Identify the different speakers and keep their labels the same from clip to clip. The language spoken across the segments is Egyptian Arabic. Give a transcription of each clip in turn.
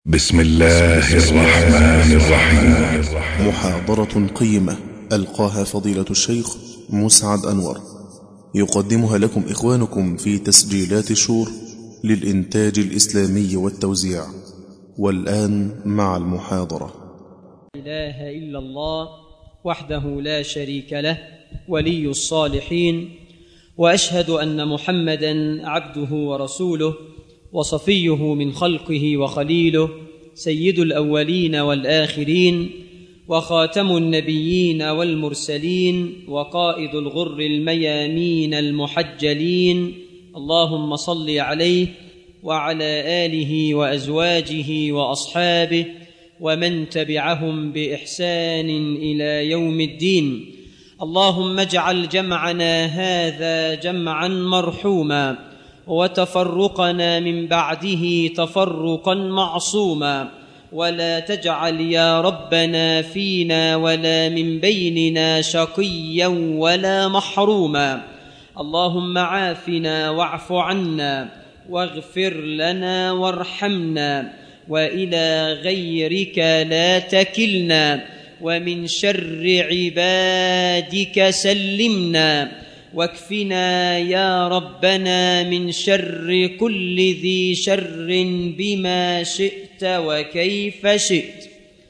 Speaker 1: بسم الله الرحمن الرحيم
Speaker 2: محاضرة قيمة ألقاها فضيلة الشيخ مسعد أنور يقدمها لكم إخوانكم في تسجيلات شور للإنتاج الإسلامي والتوزيع والآن مع المحاضرة
Speaker 3: إله إلا الله وحده لا شريك له ولي الصالحين وأشهد أن محمدا عبده ورسوله وصفيه من خلقه وخليله سيد الأولين والآخرين وخاتم النبيين والمرسلين وقائد الغر الميامين المحجلين اللهم صل عليه وعلى آله وأزواجه وأصحابه ومن تبعهم بإحسان إلى يوم الدين اللهم اجعل جمعنا هذا جمعا مرحوما وتفرقنا من بعده تفرقا معصوما ولا تجعل يا ربنا فينا ولا من بيننا شقيا ولا محروما اللهم عافنا واعف عنا واغفر لنا وارحمنا والى غيرك لا تكلنا ومن شر عبادك سلمنا واكفنا يا ربنا من شر كل ذي شر بما شئت وكيف شئت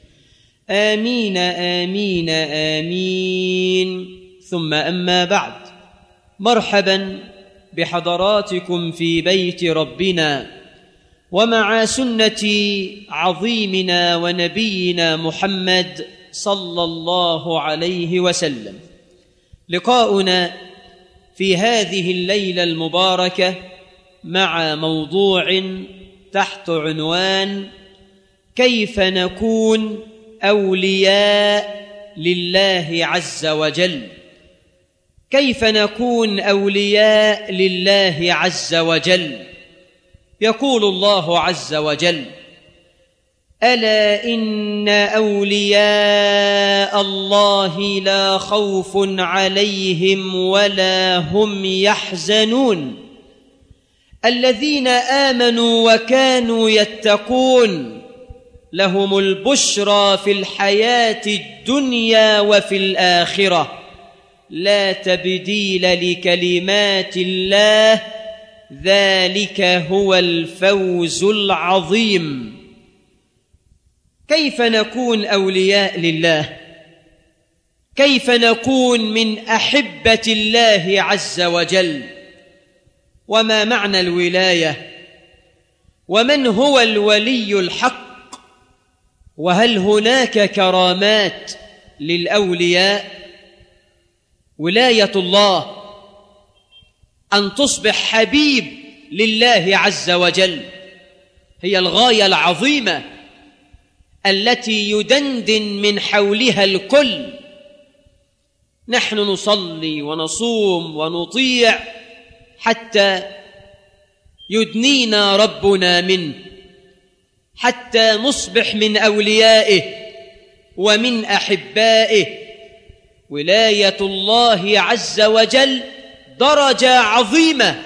Speaker 3: امين امين امين ثم اما بعد مرحبا بحضراتكم في بيت ربنا ومع سنه عظيمنا ونبينا محمد صلى الله عليه وسلم لقاؤنا في هذه الليله المباركه مع موضوع تحت عنوان كيف نكون اولياء لله عز وجل كيف نكون اولياء لله عز وجل يقول الله عز وجل الا ان اولياء الله لا خوف عليهم ولا هم يحزنون الذين امنوا وكانوا يتقون لهم البشرى في الحياه الدنيا وفي الاخره لا تبديل لكلمات الله ذلك هو الفوز العظيم كيف نكون اولياء لله كيف نكون من احبه الله عز وجل وما معنى الولايه ومن هو الولي الحق وهل هناك كرامات للاولياء ولايه الله ان تصبح حبيب لله عز وجل هي الغايه العظيمه التي يدندن من حولها الكل نحن نصلي ونصوم ونطيع حتى يدنينا ربنا منه حتى نصبح من اوليائه ومن احبائه ولايه الله عز وجل درجه عظيمه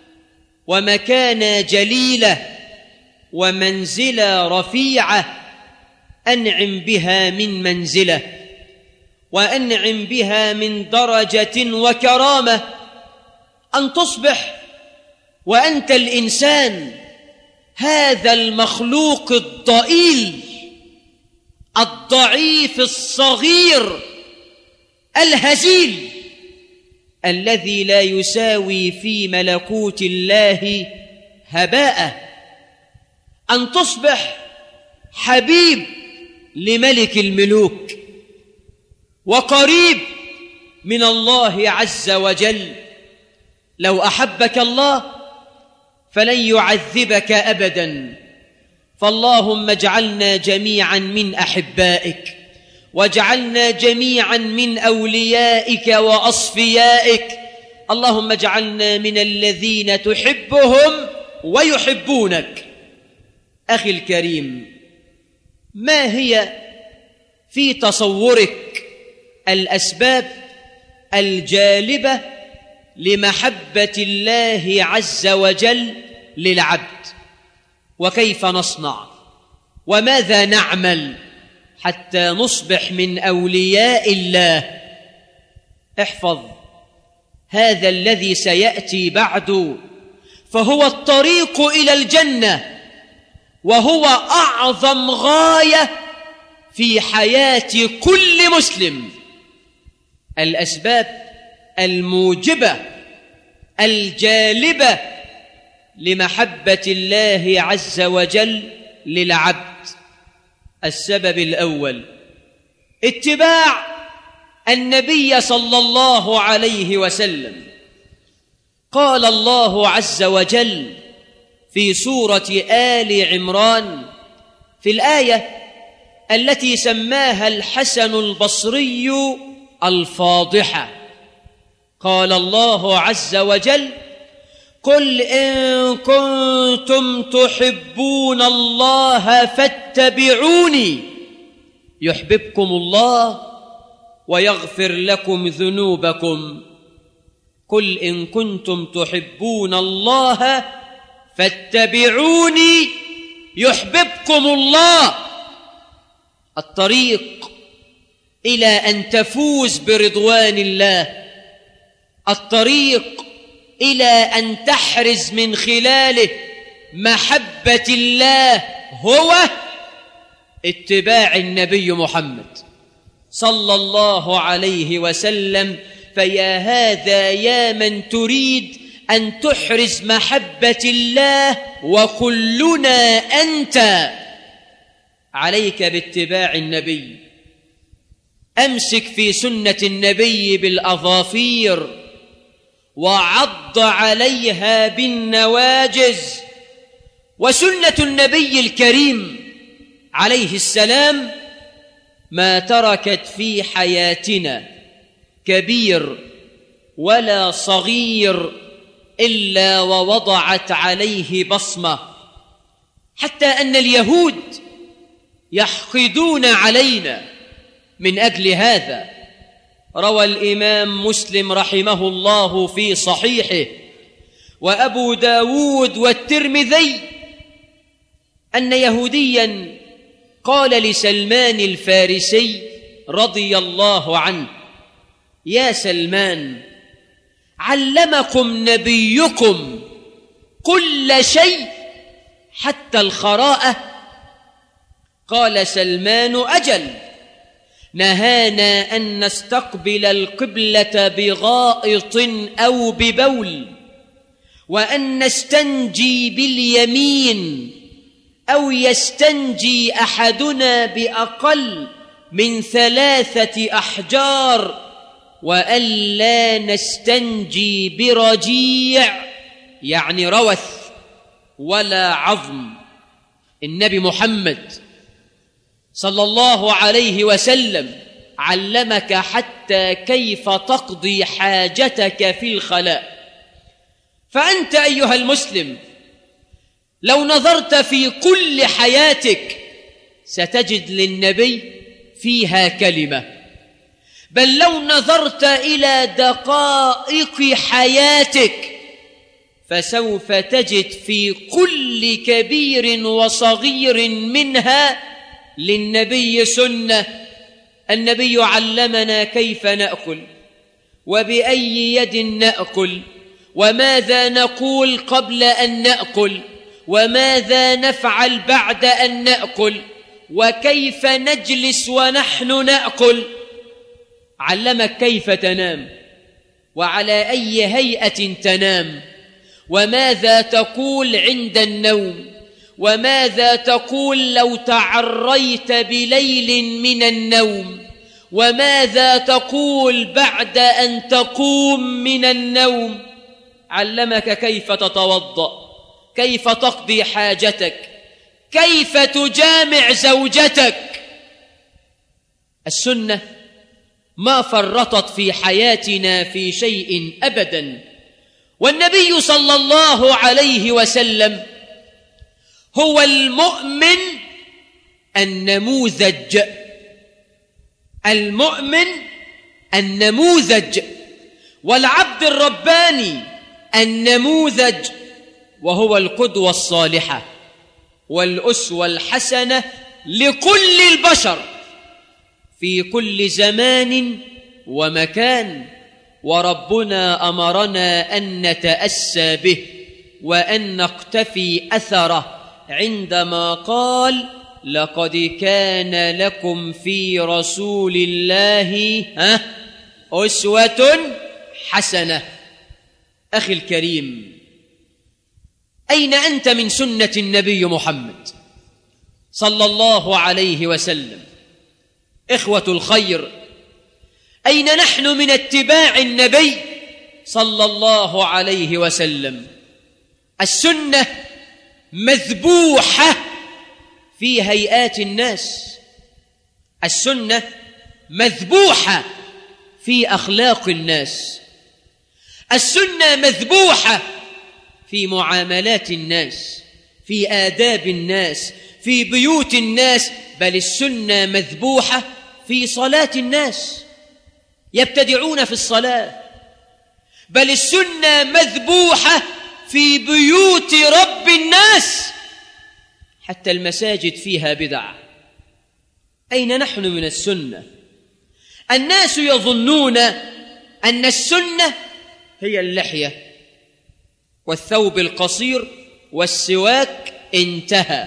Speaker 3: ومكانه جليله ومنزله رفيعه انعم بها من منزله وانعم بها من درجه وكرامه ان تصبح وانت الانسان هذا المخلوق الضئيل الضعيف الصغير الهزيل الذي لا يساوي في ملكوت الله هباء ان تصبح حبيب لملك الملوك وقريب من الله عز وجل لو احبك الله فلن يعذبك ابدا فاللهم اجعلنا جميعا من احبائك واجعلنا جميعا من اوليائك واصفيائك اللهم اجعلنا من الذين تحبهم ويحبونك اخي الكريم ما هي في تصورك الاسباب الجالبه لمحبه الله عز وجل للعبد وكيف نصنع وماذا نعمل حتى نصبح من اولياء الله احفظ هذا الذي سياتي بعد فهو الطريق الى الجنه وهو اعظم غايه في حياه كل مسلم الاسباب الموجبه الجالبه لمحبه الله عز وجل للعبد السبب الاول اتباع النبي صلى الله عليه وسلم قال الله عز وجل في سوره ال عمران في الايه التي سماها الحسن البصري الفاضحه قال الله عز وجل قل ان كنتم تحبون الله فاتبعوني يحببكم الله ويغفر لكم ذنوبكم قل ان كنتم تحبون الله فاتبعوني يحببكم الله الطريق الى ان تفوز برضوان الله الطريق الى ان تحرز من خلاله محبه الله هو اتباع النبي محمد صلى الله عليه وسلم فيا هذا يا من تريد ان تحرز محبه الله وكلنا انت عليك باتباع النبي امسك في سنه النبي بالاظافير وعض عليها بالنواجز وسنه النبي الكريم عليه السلام ما تركت في حياتنا كبير ولا صغير الا ووضعت عليه بصمه حتى ان اليهود يحقدون علينا من اجل هذا روى الامام مسلم رحمه الله في صحيحه وابو داود والترمذي ان يهوديا قال لسلمان الفارسي رضي الله عنه يا سلمان علمكم نبيكم كل شيء حتى الخراءه قال سلمان اجل نهانا ان نستقبل القبله بغائط او ببول وان نستنجي باليمين او يستنجي احدنا باقل من ثلاثه احجار والا نستنجي برجيع يعني روث ولا عظم النبي محمد صلى الله عليه وسلم علمك حتى كيف تقضي حاجتك في الخلاء فانت ايها المسلم لو نظرت في كل حياتك ستجد للنبي فيها كلمه بل لو نظرت الى دقائق حياتك فسوف تجد في كل كبير وصغير منها للنبي سنه النبي علمنا كيف ناكل وباي يد ناكل وماذا نقول قبل ان ناكل وماذا نفعل بعد ان ناكل وكيف نجلس ونحن ناكل علمك كيف تنام وعلى اي هيئه تنام وماذا تقول عند النوم وماذا تقول لو تعريت بليل من النوم وماذا تقول بعد ان تقوم من النوم علمك كيف تتوضا كيف تقضي حاجتك كيف تجامع زوجتك السنه ما فرطت في حياتنا في شيء ابدا والنبي صلى الله عليه وسلم هو المؤمن النموذج المؤمن النموذج والعبد الرباني النموذج وهو القدوه الصالحه والأسوة الحسنة لكل البشر في كل زمان ومكان وربنا أمرنا أن نتأسى به وأن نقتفي أثره عندما قال لقد كان لكم في رسول الله ها أسوة حسنة أخي الكريم أين أنت من سنة النبي محمد صلى الله عليه وسلم إخوة الخير أين نحن من اتباع النبي صلى الله عليه وسلم السنة مذبوحة في هيئات الناس السنة مذبوحة في أخلاق الناس السنة مذبوحة في معاملات الناس في آداب الناس في بيوت الناس بل السنة مذبوحة في صلاة الناس يبتدعون في الصلاة بل السنة مذبوحة في بيوت رب الناس حتى المساجد فيها بدع أين نحن من السنة الناس يظنون أن السنة هي اللحية والثوب القصير والسواك انتهى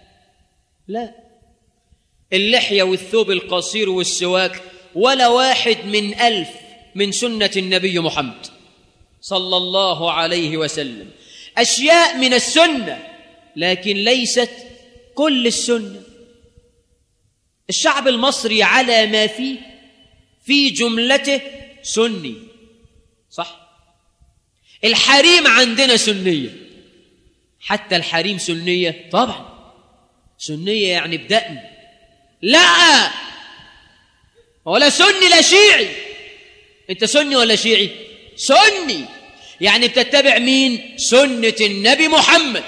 Speaker 3: لا اللحية والثوب القصير والسواك ولا واحد من ألف من سنة النبي محمد صلى الله عليه وسلم أشياء من السنة لكن ليست كل السنة الشعب المصري على ما فيه في جملته سني صح الحريم عندنا سنية حتى الحريم سنية طبعا سنية يعني بدأن لا ولا سني لا شيعي انت سني ولا شيعي سني يعني بتتبع مين سنة النبي محمد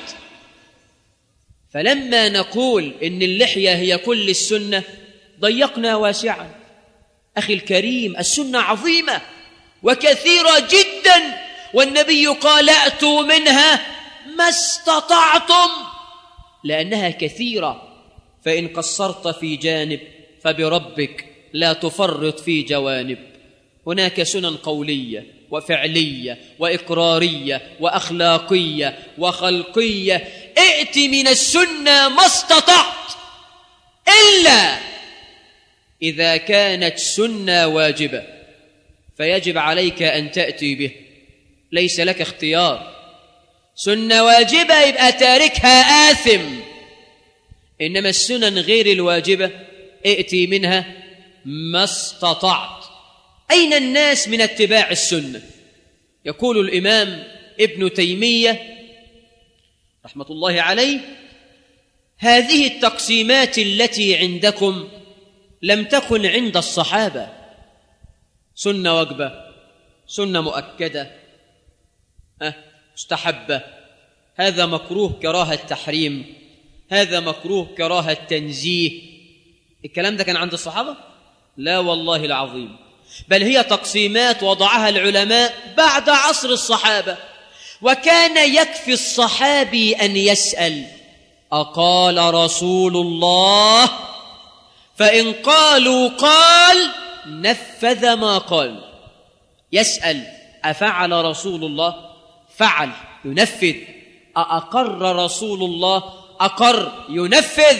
Speaker 3: فلما نقول إن اللحية هي كل السنة ضيقنا واسعا أخي الكريم السنة عظيمة وكثيرة جدا والنبي قال أتوا منها ما استطعتم لأنها كثيرة فإن قصرت في جانب فبربك لا تفرط في جوانب هناك سنن قولية وفعلية وإقرارية وأخلاقية وخلقية ائت من السنة ما استطعت إلا إذا كانت سنة واجبة فيجب عليك أن تأتي به ليس لك اختيار سنة واجبة يبقى تاركها آثم إنما السنن غير الواجبة ائتي منها ما استطعت أين الناس من اتباع السنة يقول الإمام ابن تيمية رحمة الله عليه هذه التقسيمات التي عندكم لم تكن عند الصحابة سنة وجبة سنة مؤكدة أه مستحبة هذا مكروه كراهة تحريم هذا مكروه كراهة تنزيه الكلام ده كان عند الصحابة لا والله العظيم بل هي تقسيمات وضعها العلماء بعد عصر الصحابة وكان يكفي الصحابي أن يسأل أقال رسول الله فإن قالوا قال نفذ ما قال يسأل أفعل رسول الله فعل ينفذ أأقر رسول الله أقر ينفذ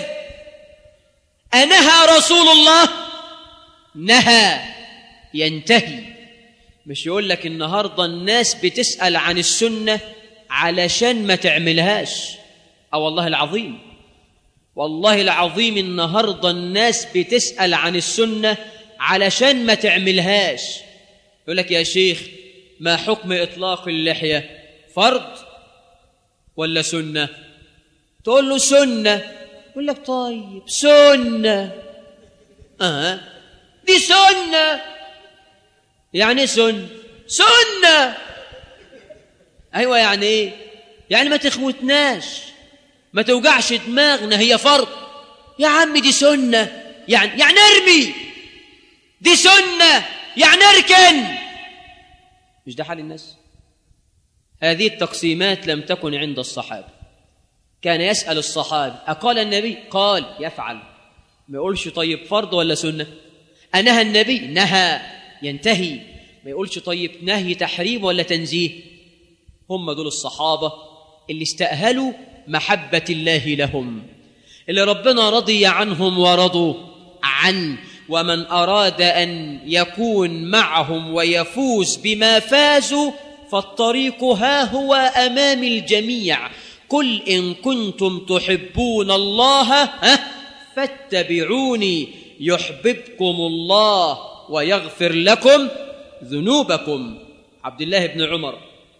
Speaker 3: أنهى رسول الله نهى ينتهي مش يقول لك النهارده الناس بتسأل عن السنة علشان ما تعملهاش أو والله العظيم والله العظيم النهارده الناس بتسأل عن السنة علشان ما تعملهاش يقول لك يا شيخ ما حكم إطلاق اللحية فرض ولا سنة تقول له سنة يقول لك طيب سنة آه دي سنة يعني سنة سنة أيوة يعني إيه يعني ما تخوتناش ما توجعش دماغنا هي فرض يا عم دي سنة يعني يعني ارمي دي سنة يعني اركن مش ده حال الناس هذه التقسيمات لم تكن عند الصحابة كان يسأل الصحابي أقال النبي قال يفعل ما يقولش طيب فرض ولا سنة أنهى النبي نهى ينتهي ما يقولش طيب نهي تحريم ولا تنزيه هم دول الصحابة اللي استأهلوا محبة الله لهم اللي ربنا رضي عنهم ورضوا عنه ومن أراد أن يكون معهم ويفوز بما فازوا فالطريق ها هو أمام الجميع قل إن كنتم تحبون الله ها فاتبعوني يحببكم الله ويغفر لكم ذنوبكم عبد الله بن عمر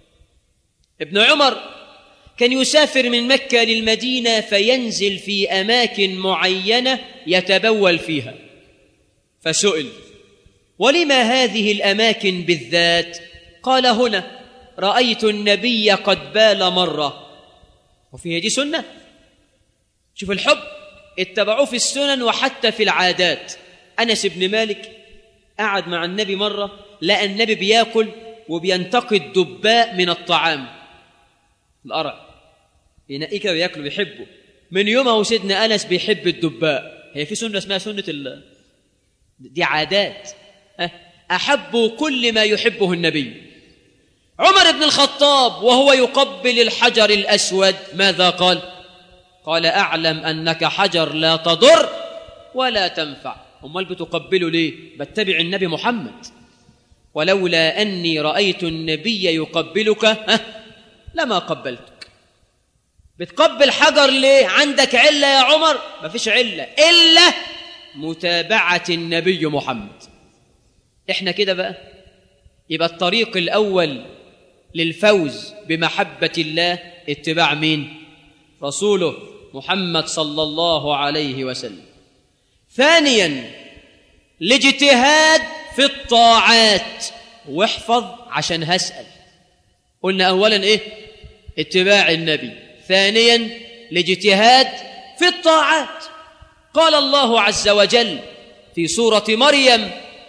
Speaker 3: ابن عمر كان يسافر من مكة للمدينة فينزل في أماكن معينة يتبول فيها فسئل ولما هذه الأماكن بالذات قال هنا رأيت النبي قد بال مرة وفيها دي سنة شوف الحب اتبعوه في السنن وحتى في العادات أنس بن مالك قعد مع النبي مرة لقى النبي بياكل وبينتقي الدباء من الطعام القرع ينقيه كده وياكله بيحبه من يومها وسيدنا أنس بيحب الدباء هي في سنة اسمها سنة ال... دي عادات أحبوا كل ما يحبه النبي عمر بن الخطاب وهو يقبل الحجر الأسود ماذا قال قال أعلم أنك حجر لا تضر ولا تنفع أمال بتقبله ليه بتبع النبي محمد ولولا أني رأيت النبي يقبلك ها لما قبلتك بتقبل حجر ليه عندك علة يا عمر ما فيش علة إلا متابعة النبي محمد إحنا كده بقى يبقى الطريق الأول للفوز بمحبة الله اتباع مين رسوله محمد صلى الله عليه وسلم ثانيا الاجتهاد في الطاعات واحفظ عشان هسأل قلنا أولا إيه اتباع النبي ثانيا الاجتهاد في الطاعات قال الله عز وجل في سورة مريم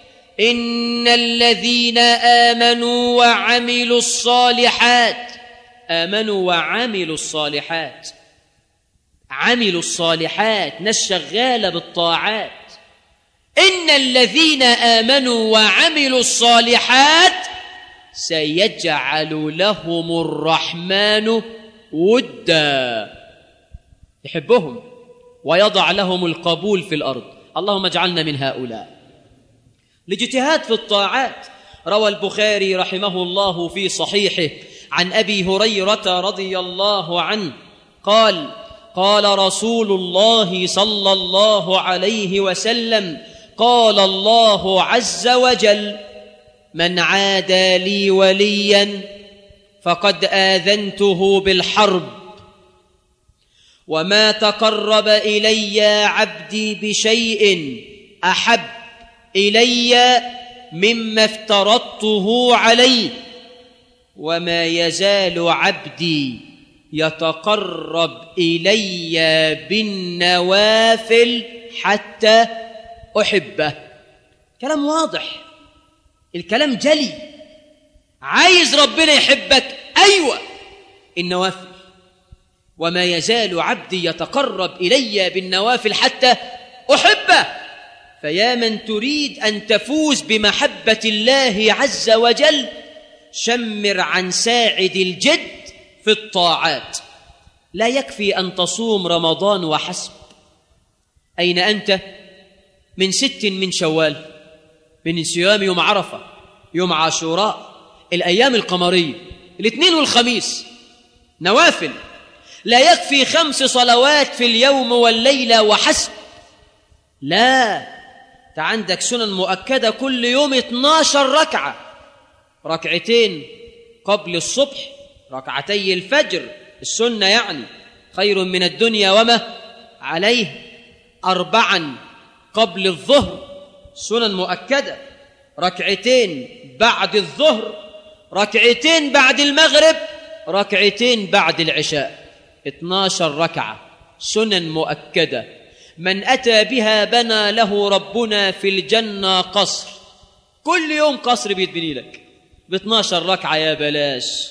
Speaker 3: إن الذين آمنوا وعملوا الصالحات آمنوا وعملوا الصالحات عملوا الصالحات ناس شغالة بالطاعات إن الذين آمنوا وعملوا الصالحات سيجعل لهم الرحمن ودا يحبهم ويضع لهم القبول في الأرض اللهم اجعلنا من هؤلاء الاجتهاد في الطاعات روى البخاري رحمه الله في صحيحه عن أبي هريرة رضي الله عنه قال قال رسول الله صلى الله عليه وسلم قال الله عز وجل من عادى لي وليا فقد آذنته بالحرب وما تقرب إلي عبدي بشيء أحب إلي مما افترضته عليه وما يزال عبدي يتقرب إلي بالنوافل حتى أحبه كلام واضح الكلام جلي عايز ربنا يحبك أيوة النوافل وما يزال عبدي يتقرب إلي بالنوافل حتى أحبه فيا من تريد أن تفوز بمحبة الله عز وجل شمر عن ساعد الجد في الطاعات لا يكفي أن تصوم رمضان وحسب أين أنت من ست من شوال من صيام يوم عرفة يوم عاشوراء الأيام القمرية الاثنين والخميس نوافل لا يكفي خمس صلوات في اليوم والليلة وحسب لا انت عندك سنن مؤكدة كل يوم 12 ركعة ركعتين قبل الصبح ركعتي الفجر السنة يعني خير من الدنيا وما عليه أربعا قبل الظهر سنن مؤكدة ركعتين بعد الظهر ركعتين بعد المغرب ركعتين بعد العشاء 12 ركعة سنن مؤكدة من أتى بها بنى له ربنا في الجنة قصر كل يوم قصر بيتبني لك ب 12 ركعة يا بلاش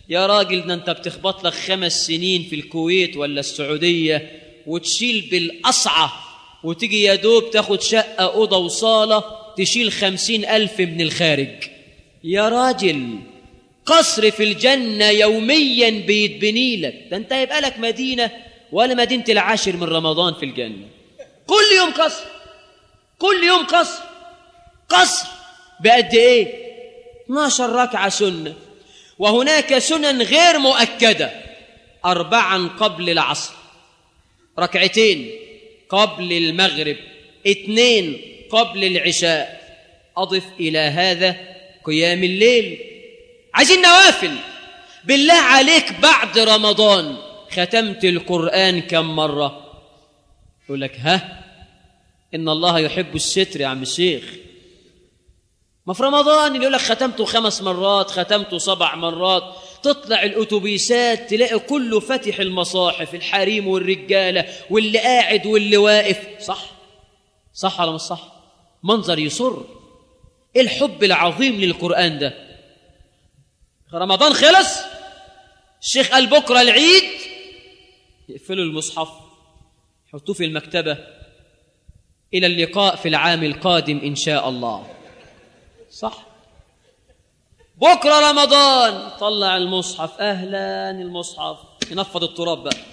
Speaker 3: يا راجل ده انت بتخبط لك خمس سنين في الكويت ولا السعودية وتشيل بالأصعة وتيجي يا دوب تاخد شقة أوضة وصالة تشيل خمسين ألف من الخارج يا راجل قصر في الجنة يوميا بيتبني لك ده انت هيبقى لك مدينة ولا مدينة العاشر من رمضان في الجنة كل يوم قصر كل يوم قصر قصر بقد ايه 12 ركعة سنة وهناك سنن غير مؤكدة أربعا قبل العصر ركعتين قبل المغرب اثنين قبل العشاء أضف إلى هذا قيام الليل عايزين نوافل بالله عليك بعد رمضان ختمت القرآن كم مرة يقول لك ها إن الله يحب الستر يا عم الشيخ ما في رمضان اللي يقول لك ختمته خمس مرات ختمته سبع مرات تطلع الأتوبيسات تلاقي كله فاتح المصاحف الحريم والرجالة واللي قاعد واللي واقف صح صح ولا مش صح منظر يسر ايه الحب العظيم للقرآن ده رمضان خلص الشيخ قال بكرة العيد يقفلوا المصحف يحطوه في المكتبة إلى اللقاء في العام القادم إن شاء الله صح بكرة رمضان طلع المصحف أهلا المصحف ينفض التراب بقى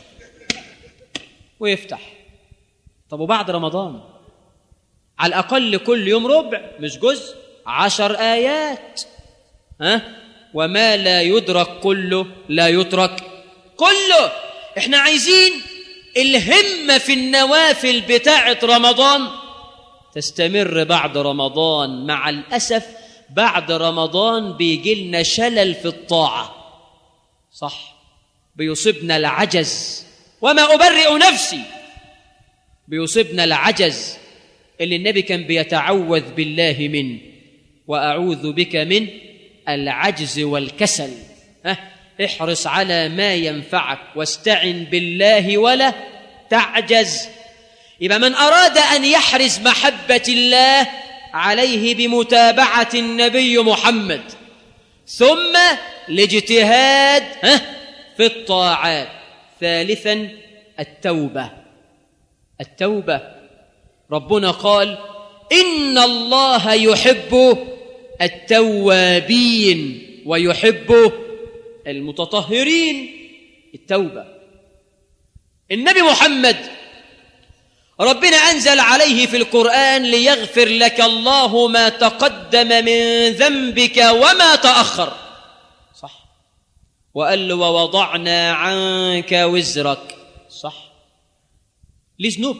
Speaker 3: ويفتح طب وبعد رمضان على الأقل كل يوم ربع مش جزء عشر آيات ها وما لا يدرك كله لا يترك كله احنا عايزين الهمة في النوافل بتاعة رمضان تستمر بعد رمضان مع الأسف بعد رمضان بيجي لنا شلل في الطاعة صح بيصيبنا العجز وما أبرئ نفسي بيصيبنا العجز اللي النبي كان بيتعوذ بالله منه وأعوذ بك من العجز والكسل ها احرص على ما ينفعك واستعن بالله ولا تعجز يبقى من أراد أن يحرز محبة الله عليه بمتابعة النبي محمد ثم الاجتهاد في الطاعات ثالثا التوبة التوبة ربنا قال إن الله يحب التوابين ويحب المتطهرين التوبة النبي محمد ربنا أنزل عليه في القرآن ليغفر لك الله ما تقدم من ذنبك وما تأخر صح وقال له ووضعنا عنك وزرك صح ليه ذنوب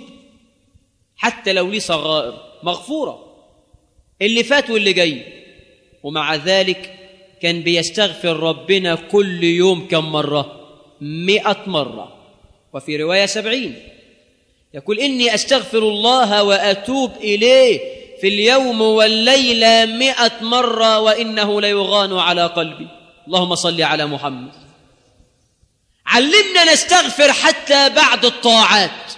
Speaker 3: حتى لو ليه صغائر مغفورة اللي فات واللي جاي ومع ذلك كان بيستغفر ربنا كل يوم كم مرة مئة مرة وفي رواية سبعين يقول إني أستغفر الله وأتوب إليه في اليوم والليلة مئة مرة وإنه ليغان على قلبي اللهم صل على محمد علمنا نستغفر حتى بعد الطاعات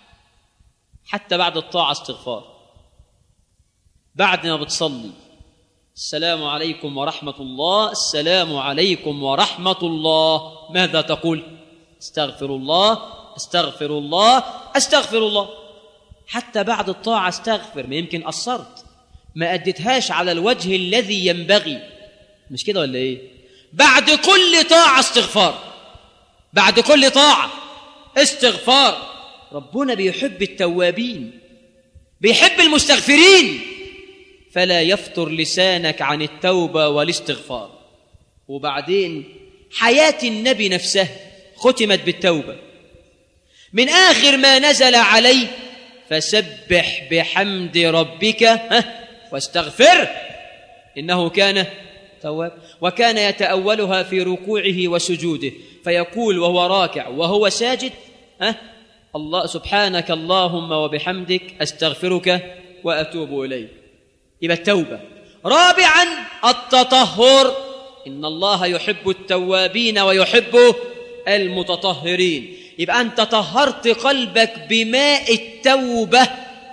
Speaker 3: حتى بعد الطاعة استغفار بعد ما بتصلي السلام عليكم ورحمة الله السلام عليكم ورحمة الله ماذا تقول استغفر الله استغفر الله استغفر الله حتى بعد الطاعة استغفر ما يمكن قصرت ما أديتهاش على الوجه الذي ينبغي مش كده ولا إيه بعد كل طاعة استغفار بعد كل طاعة استغفار ربنا بيحب التوابين بيحب المستغفرين فلا يفتر لسانك عن التوبة والاستغفار وبعدين حياة النبي نفسه ختمت بالتوبة من آخر ما نزل عليه فسبح بحمد ربك ها واستغفر إنه كان تواب وكان يتأولها في ركوعه وسجوده فيقول وهو راكع وهو ساجد ها الله سبحانك اللهم وبحمدك أستغفرك وأتوب إليك يبقى التوبة رابعا التطهر إن الله يحب التوابين ويحب المتطهرين يبقى أنت طهرت قلبك بماء التوبة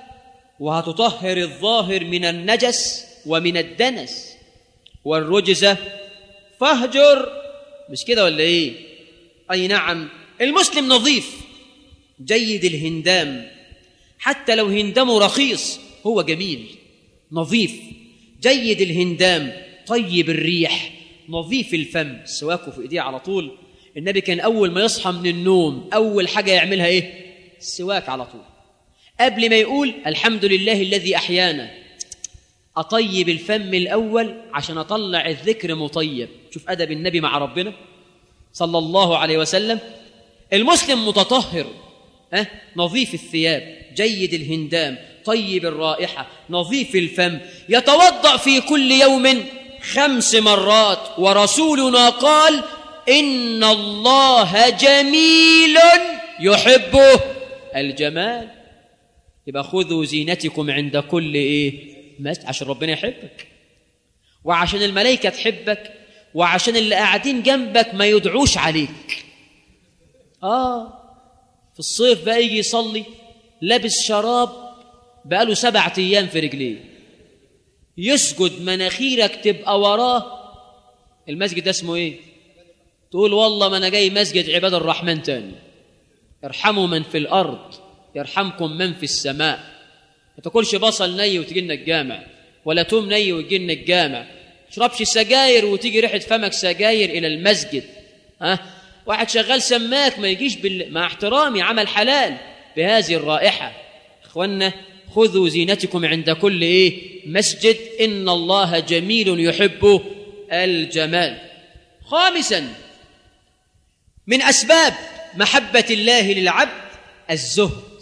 Speaker 3: وهتطهر الظاهر من النجس ومن الدنس والرجز فاهجر مش كده ولا ايه اي نعم المسلم نظيف جيد الهندام حتى لو هندامه رخيص هو جميل نظيف جيد الهندام طيب الريح نظيف الفم سواكه في ايديه على طول النبي كان اول ما يصحى من النوم اول حاجه يعملها ايه السواك على طول قبل ما يقول الحمد لله الذي احيانا اطيب الفم الاول عشان اطلع الذكر مطيب شوف ادب النبي مع ربنا صلى الله عليه وسلم المسلم متطهر أه؟ نظيف الثياب جيد الهندام طيب الرائحه نظيف الفم يتوضا في كل يوم خمس مرات ورسولنا قال ان الله جميل يحب الجمال يبقى خذوا زينتكم عند كل ايه مسجد عشان ربنا يحبك وعشان الملائكه تحبك وعشان اللي قاعدين جنبك ما يدعوش عليك اه في الصيف بقى يجي يصلي لابس شراب بقاله سبعة ايام في رجليه يسجد مناخيرك تبقى وراه المسجد ده اسمه ايه تقول والله ما انا جاي مسجد عباد الرحمن تاني ارحموا من في الارض يرحمكم من في السماء ما تاكلش بصل ني وتجي لنا الجامع ولا توم ني وتجي لنا الجامع تشربش سجاير وتيجي ريحه فمك سجاير الى المسجد ها واحد شغال سماك ما يجيش بال... مع احترامي عمل حلال بهذه الرائحه اخوانا خذوا زينتكم عند كل ايه مسجد ان الله جميل يحب الجمال خامسا من اسباب محبه الله للعبد الزهد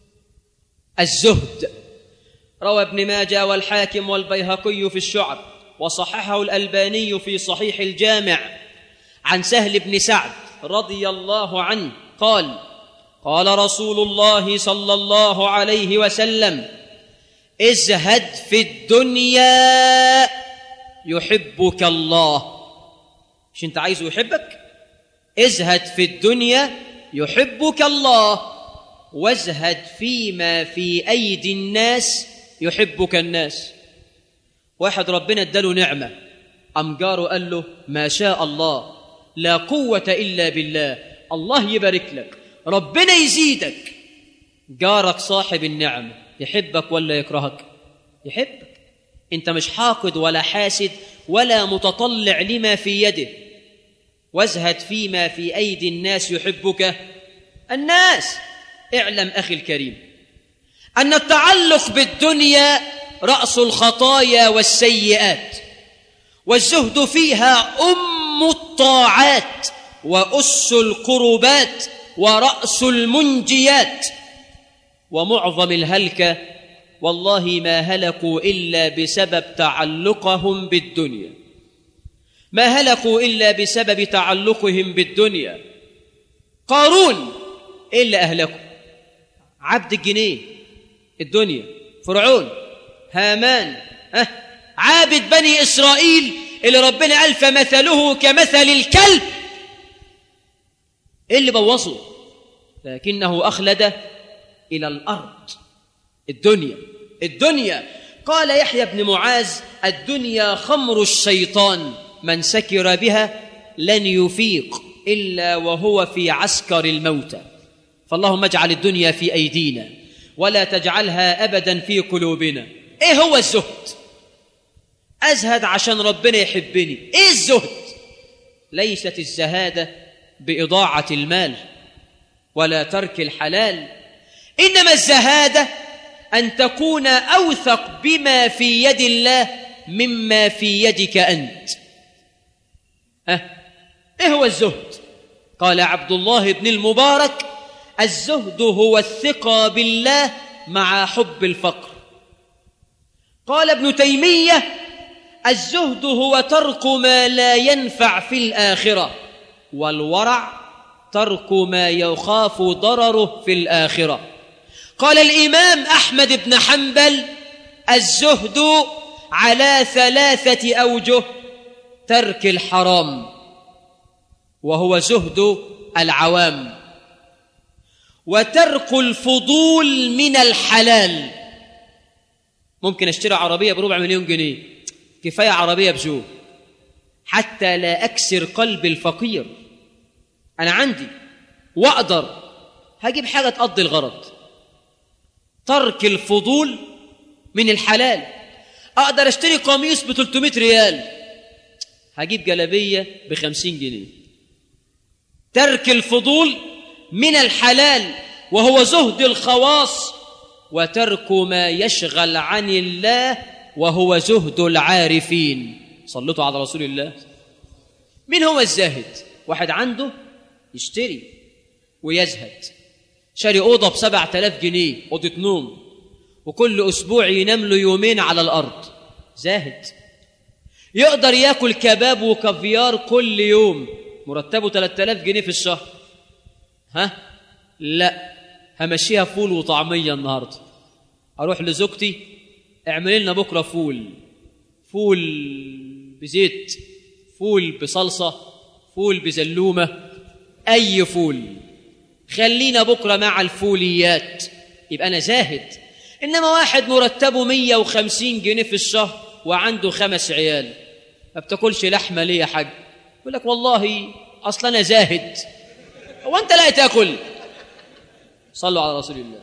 Speaker 3: الزهد روى ابن ماجه والحاكم والبيهقي في الشعب وصححه الالباني في صحيح الجامع عن سهل بن سعد رضي الله عنه قال قال رسول الله صلى الله عليه وسلم ازهد في الدنيا يحبك الله مش انت عايزه يحبك ازهد في الدنيا يحبك الله وازهد فيما في ايدي الناس يحبك الناس واحد ربنا اداله نعمه قام جاره قال له ما شاء الله لا قوه الا بالله الله يبارك لك ربنا يزيدك جارك صاحب النعمه يحبك ولا يكرهك يحبك انت مش حاقد ولا حاسد ولا متطلع لما في يده وازهد فيما في ايدي الناس يحبك الناس اعلم اخي الكريم ان التعلق بالدنيا راس الخطايا والسيئات والزهد فيها ام الطاعات واس القربات وراس المنجيات ومعظم الهلكه والله ما هلكوا الا بسبب تعلقهم بالدنيا ما هلكوا الا بسبب تعلقهم بالدنيا قارون ايه اللي اهلكه عبد الجنيه الدنيا فرعون هامان أه عابد بني اسرائيل اللي ربنا قال فمثله كمثل الكلب ايه اللي بوظه لكنه اخلد الى الارض الدنيا الدنيا قال يحيى بن معاذ الدنيا خمر الشيطان من سكر بها لن يفيق الا وهو في عسكر الموتى فاللهم اجعل الدنيا في ايدينا ولا تجعلها ابدا في قلوبنا ايه هو الزهد ازهد عشان ربنا يحبني ايه الزهد ليست الزهاده باضاعه المال ولا ترك الحلال انما الزهاده ان تكون اوثق بما في يد الله مما في يدك انت ها ايه هو الزهد قال عبد الله بن المبارك الزهد هو الثقه بالله مع حب الفقر قال ابن تيميه الزهد هو ترك ما لا ينفع في الاخره والورع ترك ما يخاف ضرره في الاخره قال الامام احمد بن حنبل الزهد على ثلاثه اوجه ترك الحرام وهو زهد العوام وترك الفضول من الحلال ممكن اشتري عربيه بربع مليون جنيه كفايه عربيه بجو حتى لا أكسر قلب الفقير أنا عندي وأقدر هجيب حاجة تقضي الغرض ترك الفضول من الحلال أقدر أشتري قميص ب 300 ريال هجيب جلبية ب 50 جنيه ترك الفضول من الحلال وهو زهد الخواص وترك ما يشغل عن الله وهو زهد العارفين صلتوا على رسول الله مين هو الزاهد واحد عنده يشتري ويزهد شاري أوضة بسبعة آلاف جنيه أوضة نوم وكل أسبوع ينام له يومين على الأرض زاهد يقدر ياكل كباب وكافيار كل يوم مرتبه 3000 جنيه في الشهر ها لا همشيها فول وطعميه النهارده اروح لزوجتي اعملي لنا بكره فول فول بزيت فول بصلصه فول بزلومه اي فول خلينا بكره مع الفوليات يبقى انا زاهد انما واحد مرتبه 150 جنيه في الشهر وعنده خمس عيال ما بتاكلش لحمه ليه يا حاج يقول لك والله اصل انا زاهد هو انت لا تاكل صلوا على رسول الله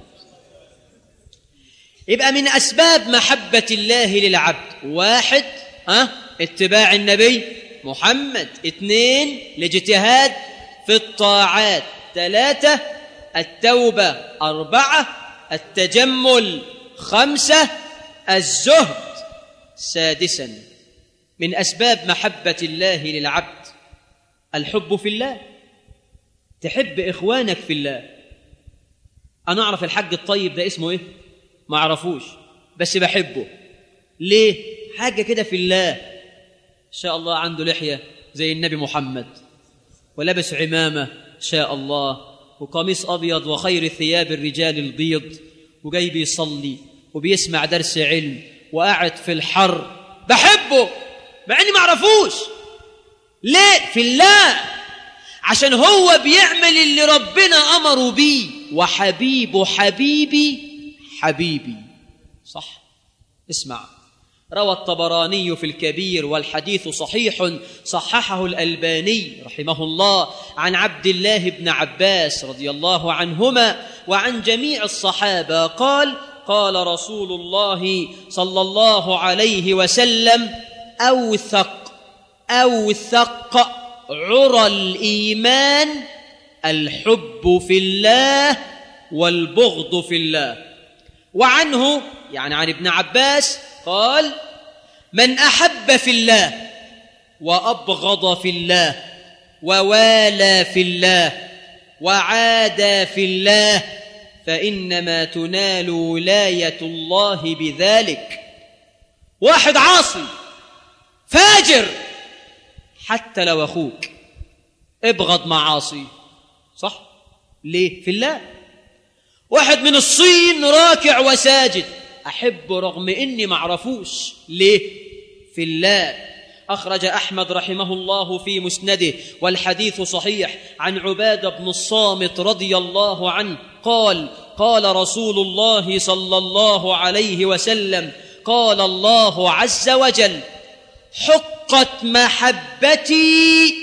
Speaker 3: يبقى من اسباب محبه الله للعبد واحد ها اتباع النبي محمد اثنين الاجتهاد في الطاعات ثلاثه التوبه اربعه التجمل خمسه الزهد سادسا من اسباب محبه الله للعبد الحب في الله تحب اخوانك في الله انا اعرف الحاج الطيب ده اسمه ايه ما اعرفوش بس بحبه ليه حاجه كده في الله ان شاء الله عنده لحيه زي النبي محمد ولبس عمامه شاء الله وقميص ابيض وخير ثياب الرجال البيض وجاي بيصلي وبيسمع درس علم وقاعد في الحر بحبه مع اني ما اعرفوش ليه في الله عشان هو بيعمل اللي ربنا امره بيه وحبيبه حبيبي حبيبي صح اسمع روى الطبراني في الكبير والحديث صحيح صححه الالباني رحمه الله عن عبد الله بن عباس رضي الله عنهما وعن جميع الصحابه قال قال رسول الله صلى الله عليه وسلم اوثق اوثق عرى الايمان الحب في الله والبغض في الله وعنه يعني عن ابن عباس قال من احب في الله وابغض في الله ووالى في الله وعادى في الله فانما تنال ولايه الله بذلك واحد عاصي فاجر حتى لو اخوك ابغض معاصي صح ليه في الله واحد من الصين راكع وساجد احبه رغم اني معرفوش ليه في الله اخرج احمد رحمه الله في مسنده والحديث صحيح عن عباده بن الصامت رضي الله عنه قال قال رسول الله صلى الله عليه وسلم قال الله عز وجل حقت محبتي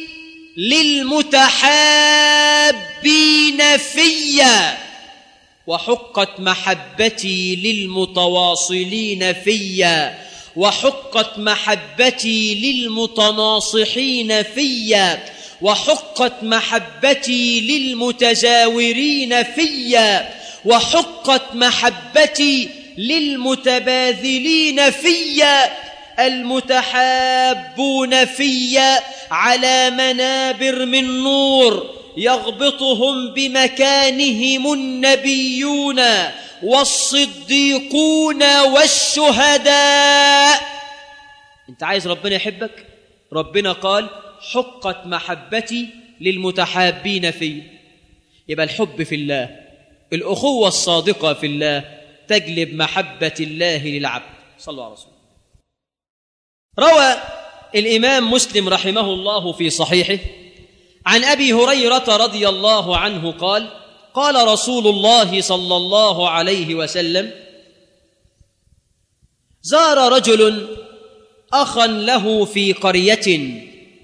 Speaker 3: للمتحابين فيا وحقت محبتي للمتواصلين فيا وحقت محبتي للمتناصحين فيا وحقت محبتي للمتزاورين فيا وحقت محبتي للمتباذلين فيا المتحابون فيا على منابر من نور يغبطهم بمكانهم النبيون والصديقون والشهداء انت عايز ربنا يحبك ربنا قال حقت محبتي للمتحابين في يبقى الحب في الله الاخوه الصادقه في الله تجلب محبه الله للعبد صلوا على رسول روى الامام مسلم رحمه الله في صحيحه عن ابي هريره رضي الله عنه قال قال رسول الله صلى الله عليه وسلم زار رجل اخا له في قريه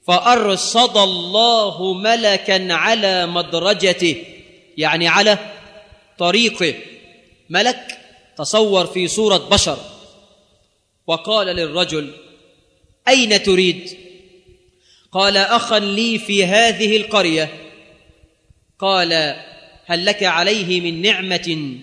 Speaker 3: فأرصد الله ملكا على مدرجته يعني على طريقه ملك تصور في صورة بشر وقال للرجل أين تريد؟ قال أخا لي في هذه القرية قال هل لك عليه من نعمة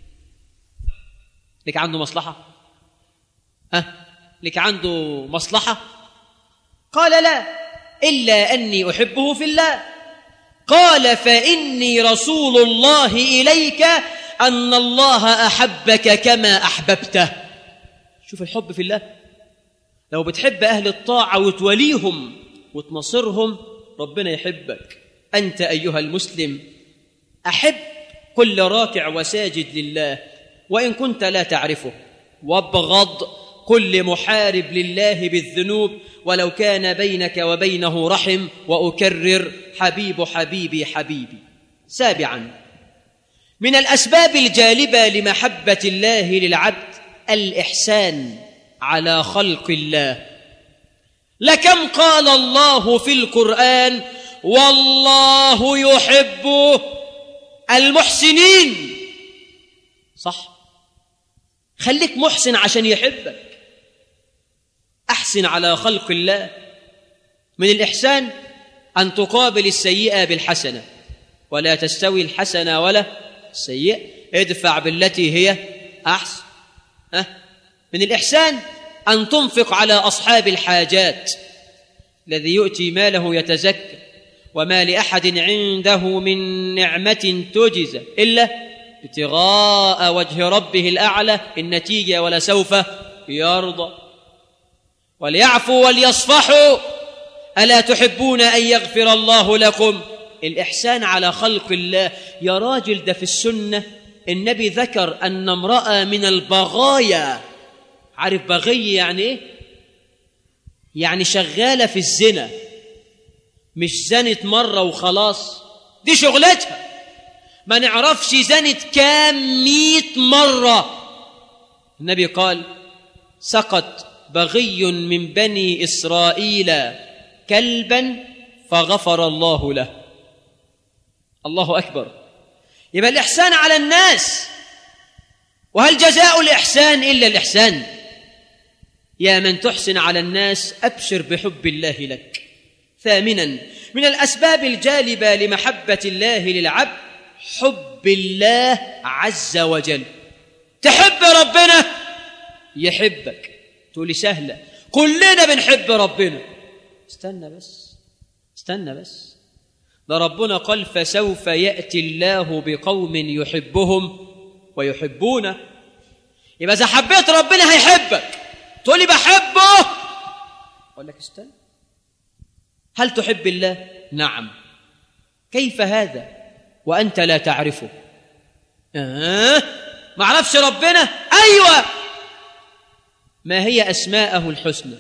Speaker 3: لك عنده مصلحة ها لك عنده مصلحة قال لا إلا أني أحبه في الله قال فإني رسول الله إليك أن الله أحبك كما أحببته شوف الحب في الله لو بتحب أهل الطاعة وتوليهم وتنصرهم ربنا يحبك أنت أيها المسلم أحب كل راكع وساجد لله وإن كنت لا تعرفه وابغض كل محارب لله بالذنوب ولو كان بينك وبينه رحم وأكرر حبيب حبيبي حبيبي سابعا من الأسباب الجالبة لمحبة الله للعبد الإحسان على خلق الله لكم قال الله في القرآن والله يحب المحسنين صح خليك محسن عشان يحبك احسن على خلق الله من الاحسان ان تقابل السيئه بالحسنه ولا تستوي الحسنه ولا السيئه ادفع بالتي هي احسن أه؟ من الاحسان ان تنفق على اصحاب الحاجات الذي يؤتي ماله يتزكى وما لاحد عنده من نعمه تجزى الا ابتغاء وجه ربه الاعلى النتيجه ولسوف يرضى وليعفوا وليصفحوا الا تحبون ان يغفر الله لكم الاحسان على خلق الله يا راجل ده في السنه النبي ذكر ان امراه من البغايا عارف بغي يعني ايه يعني شغاله في الزنا مش زنت مره وخلاص دي شغلتها ما نعرفش زنت كام مئة مرة النبي قال سقط بغي من بني إسرائيل كلبا فغفر الله له الله أكبر يبقى الإحسان على الناس وهل جزاء الإحسان إلا الإحسان يا من تحسن على الناس أبشر بحب الله لك ثامنا من الأسباب الجالبة لمحبة الله للعبد حب الله عز وجل تحب ربنا يحبك تقولي سهلة كلنا بنحب ربنا استنى بس استنى بس ده ربنا قال فسوف يأتي الله بقوم يحبهم ويحبونه يبقى إذا حبيت ربنا هيحبك تقولي بحبه أقول لك استنى هل تحب الله؟ نعم كيف هذا؟ وأنت لا تعرفه آه ما عرفش ربنا أيوة ما هي أسماءه الحسنى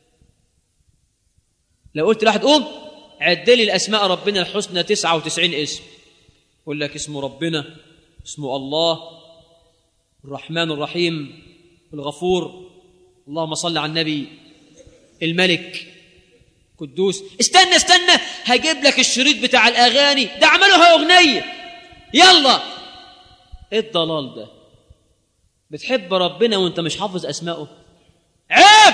Speaker 3: لو قلت لواحد قوم عد لي الأسماء ربنا الحسنى 99 اسم يقول لك اسم ربنا اسمه الله الرحمن الرحيم الغفور اللهم صل على النبي الملك قدوس استنى استنى هجيب لك الشريط بتاع الاغاني ده عملوها اغنيه يلا ايه الضلال ده بتحب ربنا وانت مش حافظ اسمائه عيب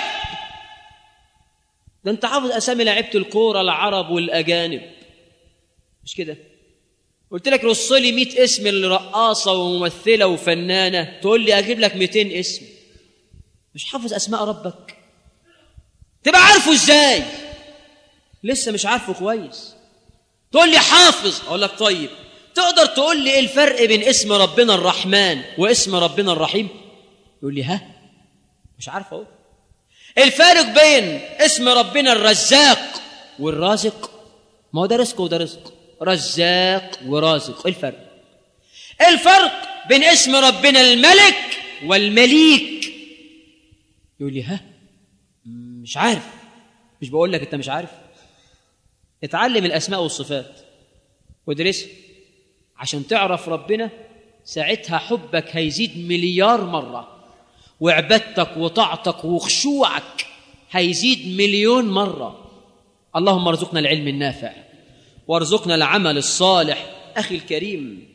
Speaker 3: ده انت حافظ اسامي لعيبه الكوره العرب والاجانب مش كده قلت لك رص لي 100 اسم لرقاصه وممثله وفنانه تقول لي اجيب لك 200 اسم مش حافظ اسماء ربك تبقى عارفه ازاي لسه مش عارفه كويس تقول لي حافظ اقول لك طيب تقدر تقول لي ايه الفرق بين اسم ربنا الرحمن واسم ربنا الرحيم يقول لي ها مش عارف اقول الفارق بين اسم ربنا الرزاق والرازق ما هو ده رزق وده رزق رزاق ورازق ايه الفرق الفرق بين اسم ربنا الملك والمليك يقول لي ها مش عارف مش بقول لك انت مش عارف اتعلم الاسماء والصفات وادرسها عشان تعرف ربنا ساعتها حبك هيزيد مليار مره وعبادتك وطاعتك وخشوعك هيزيد مليون مره اللهم ارزقنا العلم النافع وارزقنا العمل الصالح اخي الكريم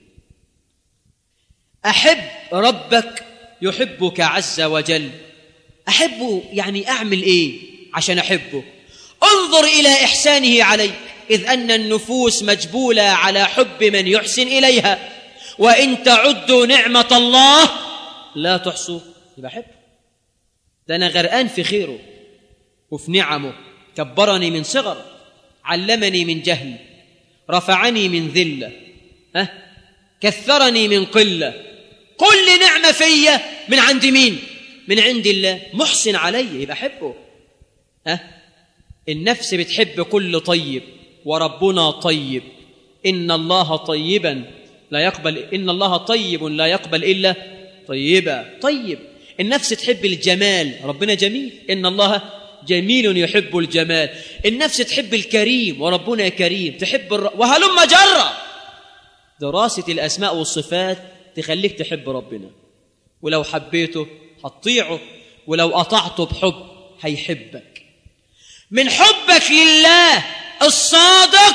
Speaker 3: احب ربك يحبك عز وجل احبه يعني اعمل ايه عشان احبه انظر الى احسانه عليك اذ ان النفوس مجبوله على حب من يحسن اليها وان تعدوا نعمه الله لا تحصوا يبقى احبه ده انا غرقان في خيره وفي نعمه كبرني من صغر علمني من جهل رفعني من ذله أه؟ كثرني من قله كل نعمه فيا من عند مين من عند الله محسن علي يبقى احبه أه؟ النفس بتحب كل طيب وربنا طيب ان الله طيبا لا يقبل ان الله طيب لا يقبل الا طيبا طيب النفس تحب الجمال ربنا جميل ان الله جميل يحب الجمال النفس تحب الكريم وربنا كريم تحب الر... وهلم جرة دراسة الأسماء والصفات تخليك تحب ربنا ولو حبيته هتطيعه ولو قطعته بحب هيحبك من حبك لله الصادق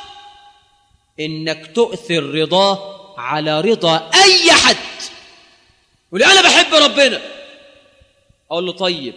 Speaker 3: انك تؤثر رضاه على رضا اي حد ولي انا بحب ربنا اقول له طيب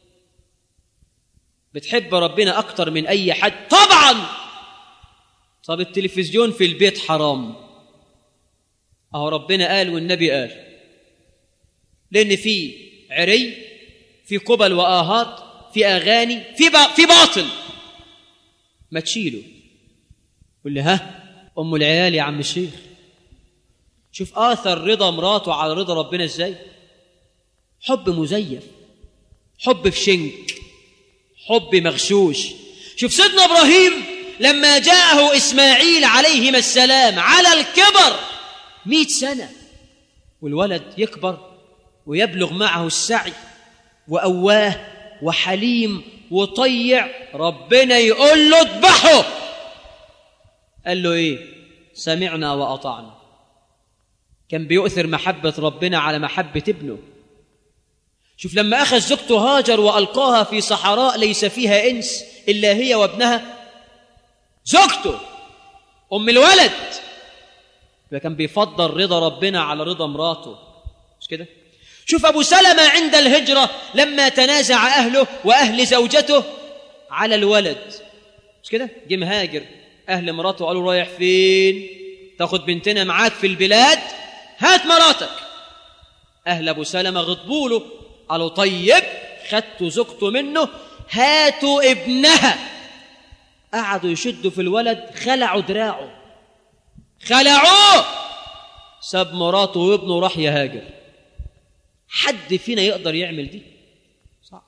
Speaker 3: بتحب ربنا اكتر من اي حد طبعا طب التلفزيون في البيت حرام اهو ربنا قال والنبي قال لان في عري في قبل واهات في اغاني في با في باطل ما تشيله قول لي ها ام العيال يا عم الشيخ شوف اثر رضا مراته على رضا ربنا ازاي حب مزيف حب في شنك حب مغشوش شوف سيدنا ابراهيم لما جاءه اسماعيل عليهما السلام على الكبر مئة سنه والولد يكبر ويبلغ معه السعي وأواه وحليم وطيع ربنا يقول له اذبحه قال له ايه سمعنا وأطعنا كان بيؤثر محبة ربنا على محبة ابنه شوف لما أخذ زوجته هاجر وألقاها في صحراء ليس فيها إنس إلا هي وابنها زوجته أم الولد فكان بيفضل رضا ربنا على رضا مراته مش كده شوف أبو سلمة عند الهجرة لما تنازع أهله وأهل زوجته على الولد مش كده جه مهاجر أهل مراته قالوا رايح فين تاخد بنتنا معاك في البلاد هات مراتك أهل أبو سلمة غضبوا له قالوا طيب خدتوا زوجته منه هاتوا ابنها قعدوا يشدوا في الولد خلعوا دراعه خلعوه ساب مراته وابنه وراح يهاجر حد فينا يقدر يعمل دي صعب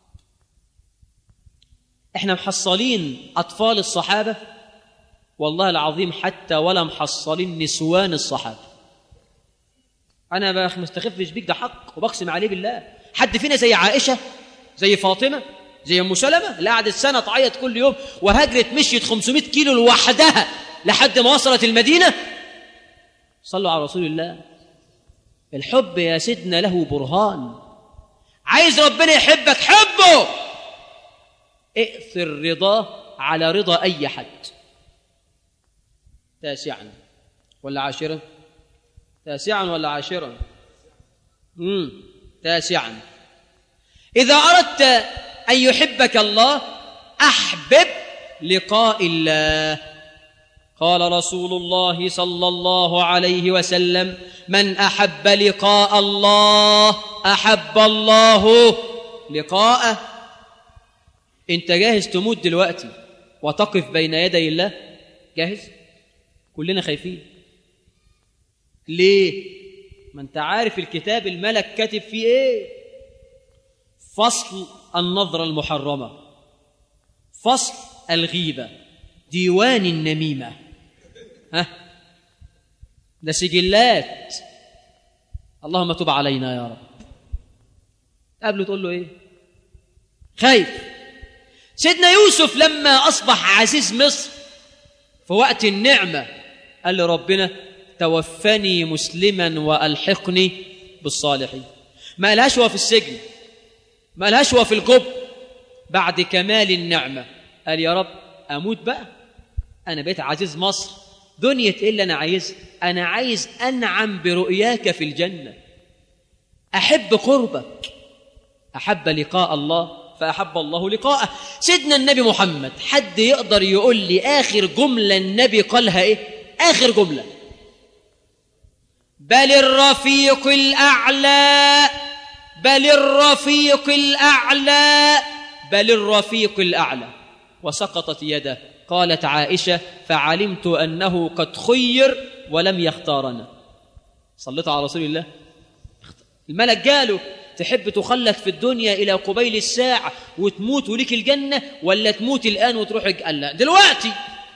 Speaker 3: احنا محصلين اطفال الصحابه والله العظيم حتى ولا محصلين نسوان الصحابه انا ما مستخفش بيك ده حق وبقسم عليه بالله حد فينا زي عائشه زي فاطمه زي ام سلمه اللي قعدت سنه تعيط كل يوم وهاجرت مشيت 500 كيلو لوحدها لحد ما وصلت المدينه صلوا على رسول الله الحب يا سيدنا له برهان عايز ربنا يحبك حبه ائثر رضاه على رضا اي حد تاسعا ولا عاشرا تاسعا ولا عاشرا امم تاسعا اذا اردت ان يحبك الله احبب لقاء الله قال رسول الله صلى الله عليه وسلم من احب لقاء الله احب الله لقاءه انت جاهز تموت دلوقتي وتقف بين يدي الله جاهز كلنا خايفين ليه ما انت عارف الكتاب الملك كاتب فيه ايه فصل النظره المحرمه فصل الغيبه ديوان النميمه ها ده سجلات اللهم تب علينا يا رب قبله تقول له ايه خايف سيدنا يوسف لما اصبح عزيز مصر في وقت النعمه قال لربنا توفني مسلما والحقني بالصالحين ما قالهاش هو في السجن ما قالهاش هو في الجب بعد كمال النعمه قال يا رب اموت بقى انا بقيت عزيز مصر دنيا ايه اللي انا عايزها انا عايز انعم برؤياك في الجنه احب قربك احب لقاء الله فاحب الله لقاءه سيدنا النبي محمد حد يقدر يقول لي اخر جمله النبي قالها ايه اخر جمله بل الرفيق الاعلى بل الرفيق الاعلى بل الرفيق الاعلى وسقطت يده قالت عائشه فعلمت انه قد خير ولم يختارنا صليت على رسول الله الملك قاله تحب تخلد في الدنيا الى قبيل الساعه وتموت وليك الجنه ولا تموت الان وتروح قال لا دلوقتي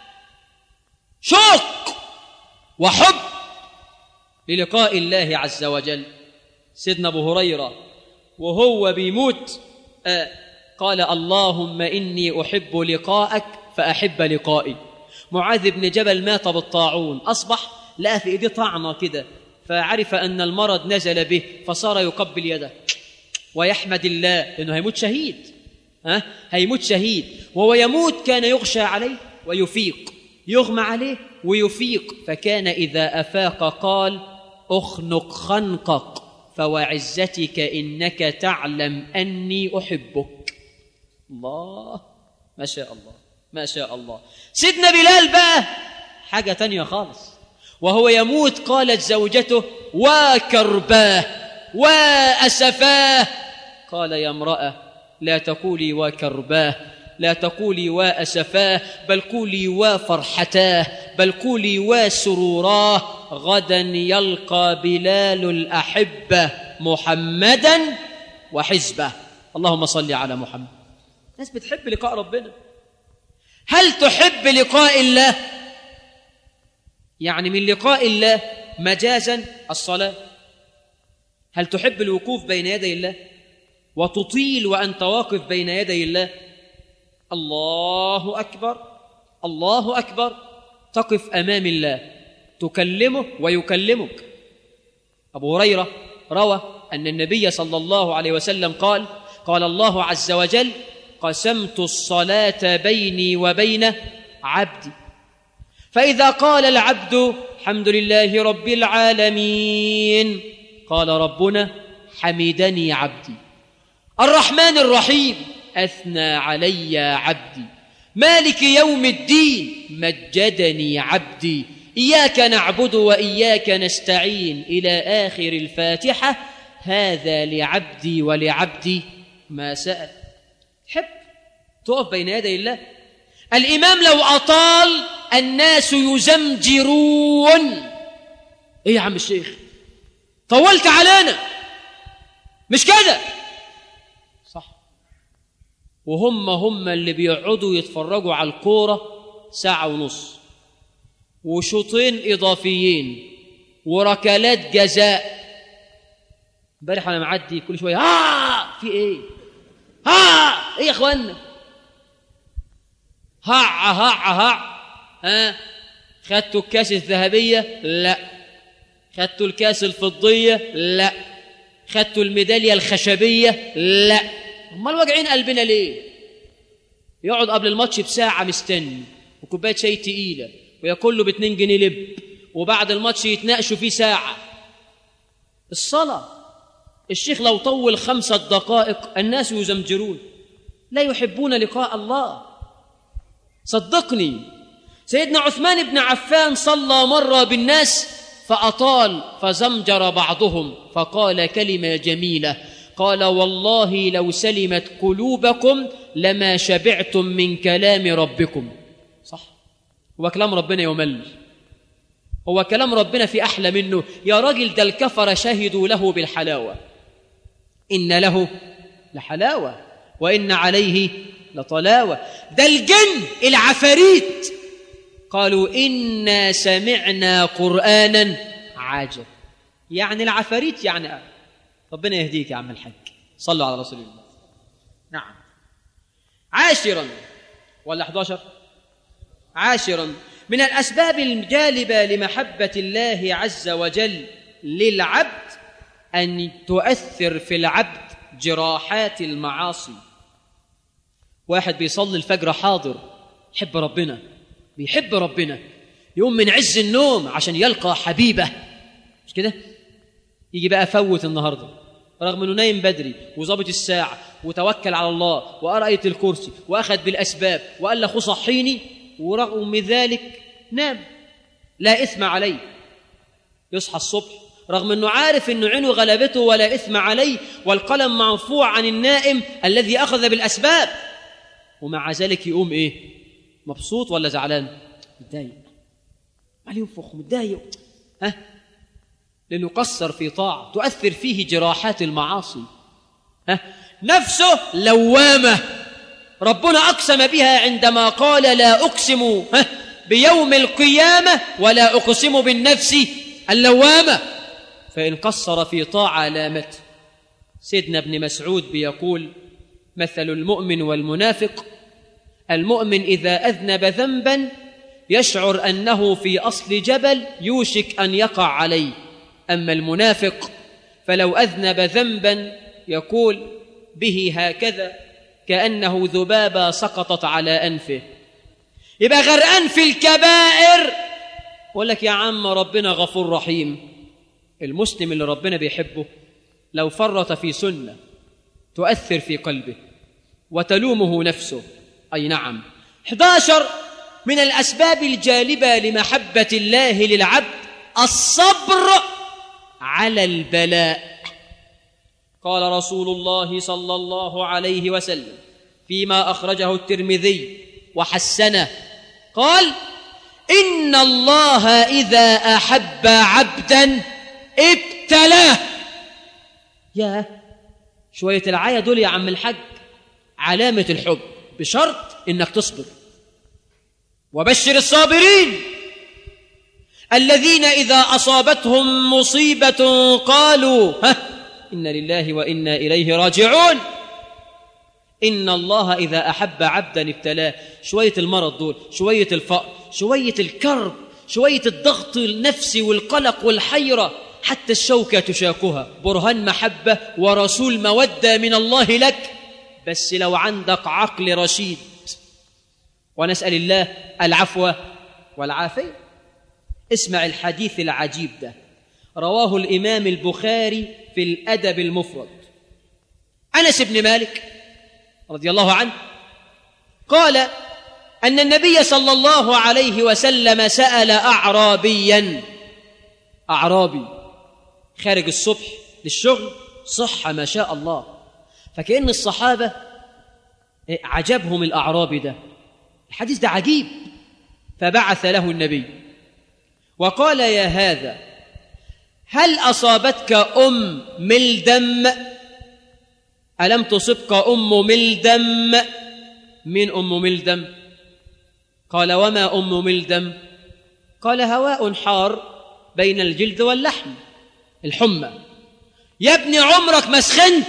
Speaker 3: شوق وحب للقاء الله عز وجل سيدنا ابو هريره وهو بيموت آه قال اللهم اني احب لقاءك فاحب لقائي معاذ بن جبل مات بالطاعون اصبح لقى في ايديه طعنه كده فعرف ان المرض نزل به فصار يقبل يده ويحمد الله لانه هيموت شهيد ها هيموت شهيد وهو يموت كان يغشى عليه ويفيق يغمى عليه ويفيق فكان اذا افاق قال اخنق خنقك فوعزتك انك تعلم اني احبك الله ما شاء الله ما شاء الله سيدنا بلال بقى حاجه تانية خالص وهو يموت قالت زوجته وكرباه واسفاه قال يا امراه لا تقولي وكرباه لا تقولي واسفاه بل قولي وفرحتاه بل قولي وسروراه غدا يلقى بلال الاحبه محمدا وحزبه اللهم صل على محمد ناس بتحب لقاء ربنا هل تحب لقاء الله يعني من لقاء الله مجازا الصلاه هل تحب الوقوف بين يدي الله وتطيل وانت واقف بين يدي الله الله اكبر الله اكبر تقف امام الله تكلمه ويكلمك ابو هريره روى ان النبي صلى الله عليه وسلم قال قال الله عز وجل قسمت الصلاه بيني وبين عبدي فاذا قال العبد الحمد لله رب العالمين قال ربنا حمدني عبدي الرحمن الرحيم اثنى علي عبدي مالك يوم الدين مجدني عبدي اياك نعبد واياك نستعين الى اخر الفاتحه هذا لعبدي ولعبدي ما سال حب تقف بين يدي الله الامام لو اطال الناس يزمجرون ايه يا عم الشيخ طولت علينا مش كده صح وهم هم اللي بيقعدوا يتفرجوا على الكوره ساعه ونص وشوطين اضافيين وركلات جزاء امبارح انا معدي كل شويه ها في ايه ها ايه يا اخوانا هع هع هع ها خدتوا الكاس الذهبيه لا خدتوا الكاس الفضيه لا خدتوا الميداليه الخشبيه لا امال واجعين قلبنا ليه يقعد قبل الماتش بساعه مستني وكوبايه شاي تقيله وياكل له باتنين جنيه لب وبعد الماتش يتناقشوا فيه ساعه الصلاه الشيخ لو طول خمسة دقائق الناس يزمجرون لا يحبون لقاء الله صدقني سيدنا عثمان بن عفان صلى مرة بالناس فأطال فزمجر بعضهم فقال كلمة جميلة قال والله لو سلمت قلوبكم لما شبعتم من كلام ربكم صح هو كلام ربنا يمل هو كلام ربنا في أحلى منه يا راجل ده الكفر شهدوا له بالحلاوة إن له لحلاوة وإن عليه لطلاوة ده الجن العفاريت قالوا إنا سمعنا قرآنا عاجب يعني العفاريت يعني ربنا يهديك يا عم الحاج صلوا على رسول الله نعم عاشرا ولا 11 عاشرا من الأسباب الجالبة لمحبة الله عز وجل للعبد أن تؤثر في العبد جراحات المعاصي واحد بيصلي الفجر حاضر يحب ربنا بيحب ربنا يقوم من عز النوم عشان يلقى حبيبه مش كده يجي بقى فوت النهارده رغم انه نايم بدري وظابط الساعه وتوكل على الله وقرا ايه الكرسي واخذ بالاسباب وقال لاخوه صحيني ورغم ذلك نام لا اثم عليه يصحى الصبح رغم انه عارف انه عينه غلبته ولا اثم عليه والقلم مرفوع عن النائم الذي اخذ بالاسباب ومع ذلك يقوم ايه مبسوط ولا زعلان متضايق عليه ينفخ متضايق ها لانه قصر في طاعه تؤثر فيه جراحات المعاصي ها نفسه لوامه ربنا اقسم بها عندما قال لا اقسم ها بيوم القيامه ولا اقسم بالنفس اللوامه فان قصر في طاعه لامته سيدنا ابن مسعود بيقول مثل المؤمن والمنافق المؤمن اذا اذنب ذنبا يشعر انه في اصل جبل يوشك ان يقع عليه اما المنافق فلو اذنب ذنبا يقول به هكذا كانه ذبابه سقطت على انفه يبقى غرقان في الكبائر يقول لك يا عم ربنا غفور رحيم المسلم اللي ربنا بيحبه لو فرط في سنه تؤثر في قلبه وتلومه نفسه اي نعم 11 من الاسباب الجالبه لمحبه الله للعبد الصبر على البلاء قال رسول الله صلى الله عليه وسلم فيما اخرجه الترمذي وحسنه قال ان الله اذا احب عبدا ابتلاه يا شويه العايه دول يا عم الحاج علامه الحب بشرط انك تصبر وبشر الصابرين الذين اذا اصابتهم مصيبه قالوا ها انا لله وانا اليه راجعون ان الله اذا احب عبدا ابتلاه شويه المرض دول شويه الفقر شويه الكرب شويه الضغط النفسي والقلق والحيره حتى الشوكه تشاكها برهان محبه ورسول موده من الله لك بس لو عندك عقل رشيد ونسال الله العفو والعافيه اسمع الحديث العجيب ده رواه الامام البخاري في الادب المفرد انس بن مالك رضي الله عنه قال ان النبي صلى الله عليه وسلم سال اعرابيا اعرابي خارج الصبح للشغل صحه ما شاء الله فكأن الصحابه عجبهم الاعرابي ده الحديث ده عجيب فبعث له النبي وقال يا هذا هل اصابتك ام ملدم الم تصبك ام ملدم من ام ملدم قال وما ام ملدم قال هواء حار بين الجلد واللحم الحمى يا ابني عمرك ما سخنت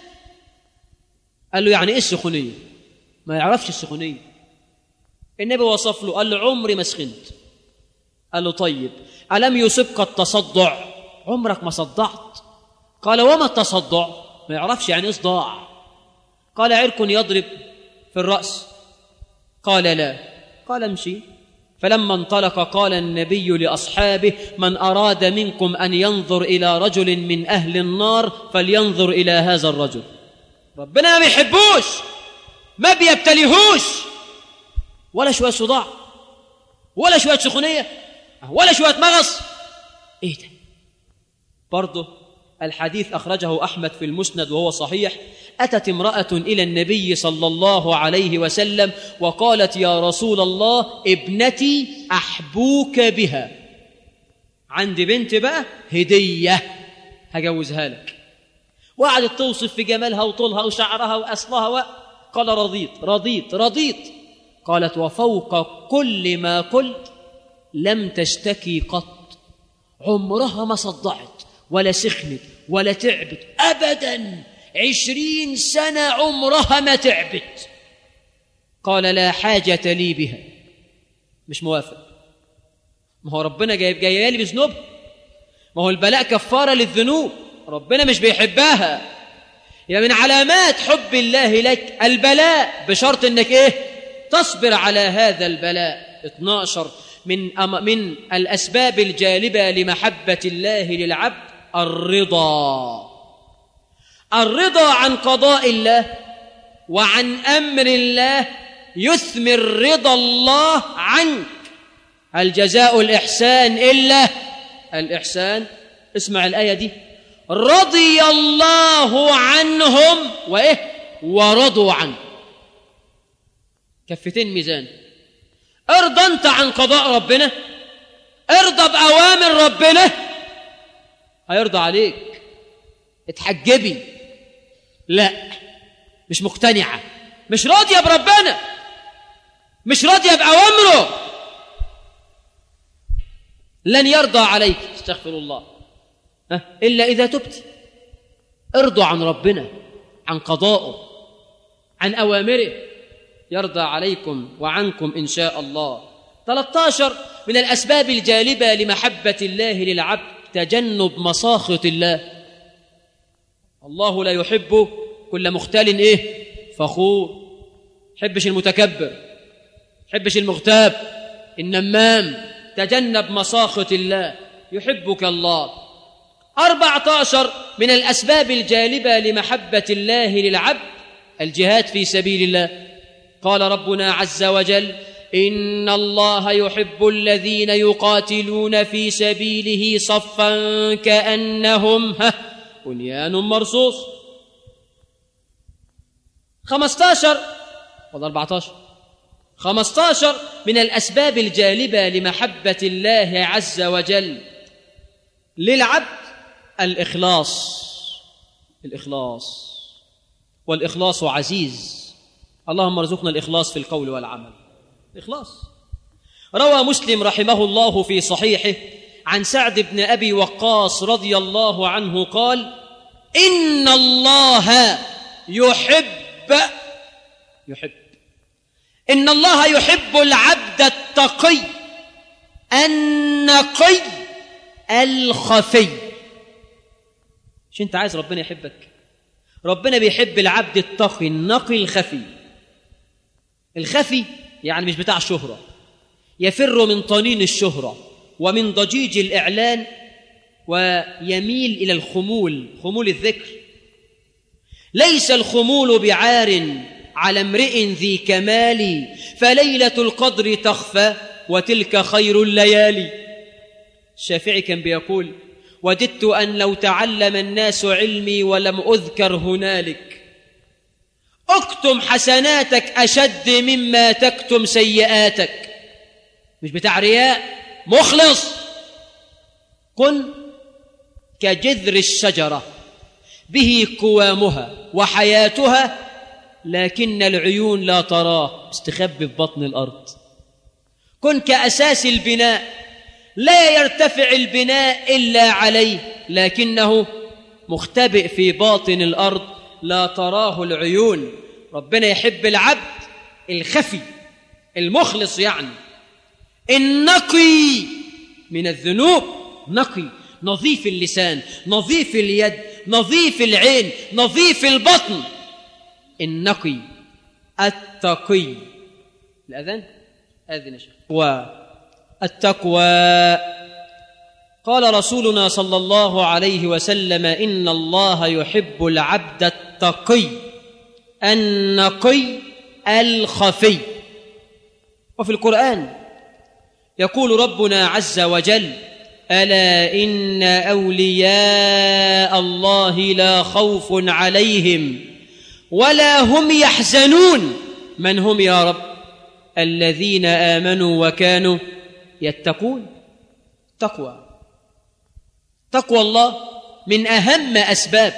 Speaker 3: قال له يعني ايه السخونيه ما يعرفش السخونيه النبي وصف له قال له عمري ما سخنت قال له طيب ألم يصبك التصدع عمرك ما صدعت قال وما التصدع ما يعرفش يعني ايه صداع قال عرق يضرب في الرأس قال لا قال امشي فلما انطلق قال النبي لأصحابه من أراد منكم أن ينظر إلى رجل من أهل النار فلينظر إلى هذا الرجل ربنا ما بيحبوش ما بيبتليهوش ولا شوية صداع ولا شوية سخونية ولا شوية مغص ايه ده برضه الحديث أخرجه أحمد في المسند وهو صحيح أتت امرأة إلى النبي صلى الله عليه وسلم وقالت يا رسول الله ابنتي أحبوك بها عندي بنت بقى هدية هجوزها لك وقعدت توصف في جمالها وطولها وشعرها وأصلها و... قال رضيت رضيت رضيت قالت وفوق كل ما قلت لم تشتكي قط عمرها ما صدعت ولا سخنت ولا تعبت أبدا عشرين سنة عمرها ما تعبت قال لا حاجة لي بها مش موافق ما هو ربنا جايب جايه لي بذنوبها ما هو البلاء كفارة للذنوب ربنا مش بيحبها يبقى من علامات حب الله لك البلاء بشرط انك ايه تصبر على هذا البلاء 12 من أم من الأسباب الجالبة لمحبة الله للعبد الرضا الرضا عن قضاء الله وعن أمر الله يثمر رضا الله عنك هل جزاء الإحسان إلا الإحسان اسمع الآية دي رضي الله عنهم وإيه ورضوا عنه كفتين ميزان ارضى انت عن قضاء ربنا ارضى بأوامر ربنا هيرضى عليك اتحجبي لا مش مقتنعة مش راضية بربنا مش راضية بأوامره لن يرضى عليك استغفر الله أه؟ إلا إذا تبت ارضوا عن ربنا عن قضائه عن أوامره يرضى عليكم وعنكم إن شاء الله 13 من الأسباب الجالبة لمحبة الله للعبد تجنب مساخط الله الله لا يحب كل مختال إيه فخور حبش المتكبر حبش المغتاب النمام تجنب مساخط الله يحبك الله أربعة عشر من الأسباب الجالبة لمحبة الله للعبد الجهاد في سبيل الله قال ربنا عز وجل إن الله يحب الذين يقاتلون في سبيله صفا كأنهم بنيان مرصوص خمستاشر ولا أربعتاشر خمستاشر من الأسباب الجالبة لمحبة الله عز وجل للعبد الإخلاص الإخلاص والإخلاص عزيز اللهم ارزقنا الإخلاص في القول والعمل إخلاص روى مسلم رحمه الله في صحيحه عن سعد بن أبي وقاص رضي الله عنه قال إن الله يحب يحب إن الله يحب العبد التقي النقي الخفي مش انت عايز ربنا يحبك ربنا بيحب العبد التقي النقي الخفي الخفي يعني مش بتاع شهرة يفر من طنين الشهرة ومن ضجيج الإعلان ويميل إلى الخمول خمول الذكر ليس الخمول بعار على امرئ ذي كمال فليلة القدر تخفى وتلك خير الليالي الشافعي كان بيقول وددت أن لو تعلم الناس علمي ولم أذكر هنالك اكتم حسناتك أشد مما تكتم سيئاتك مش بتاع رياء مخلص كن كجذر الشجرة به قوامها وحياتها لكن العيون لا تراه استخبي في بطن الأرض كن كأساس البناء لا يرتفع البناء إلا عليه لكنه مختبئ في باطن الأرض لا تراه العيون ربنا يحب العبد الخفي المخلص يعني النقي من الذنوب نقي نظيف اللسان نظيف اليد نظيف العين نظيف البطن النقي التقي الأذان أذن شيخ والتقوى قال رسولنا صلى الله عليه وسلم إن الله يحب العبد التقي النقي الخفي وفي القرآن يقول ربنا عز وجل ألا إن أولياء الله لا خوف عليهم ولا هم يحزنون من هم يا رب الذين آمنوا وكانوا يتقون تقوى تقوى الله من أهم أسباب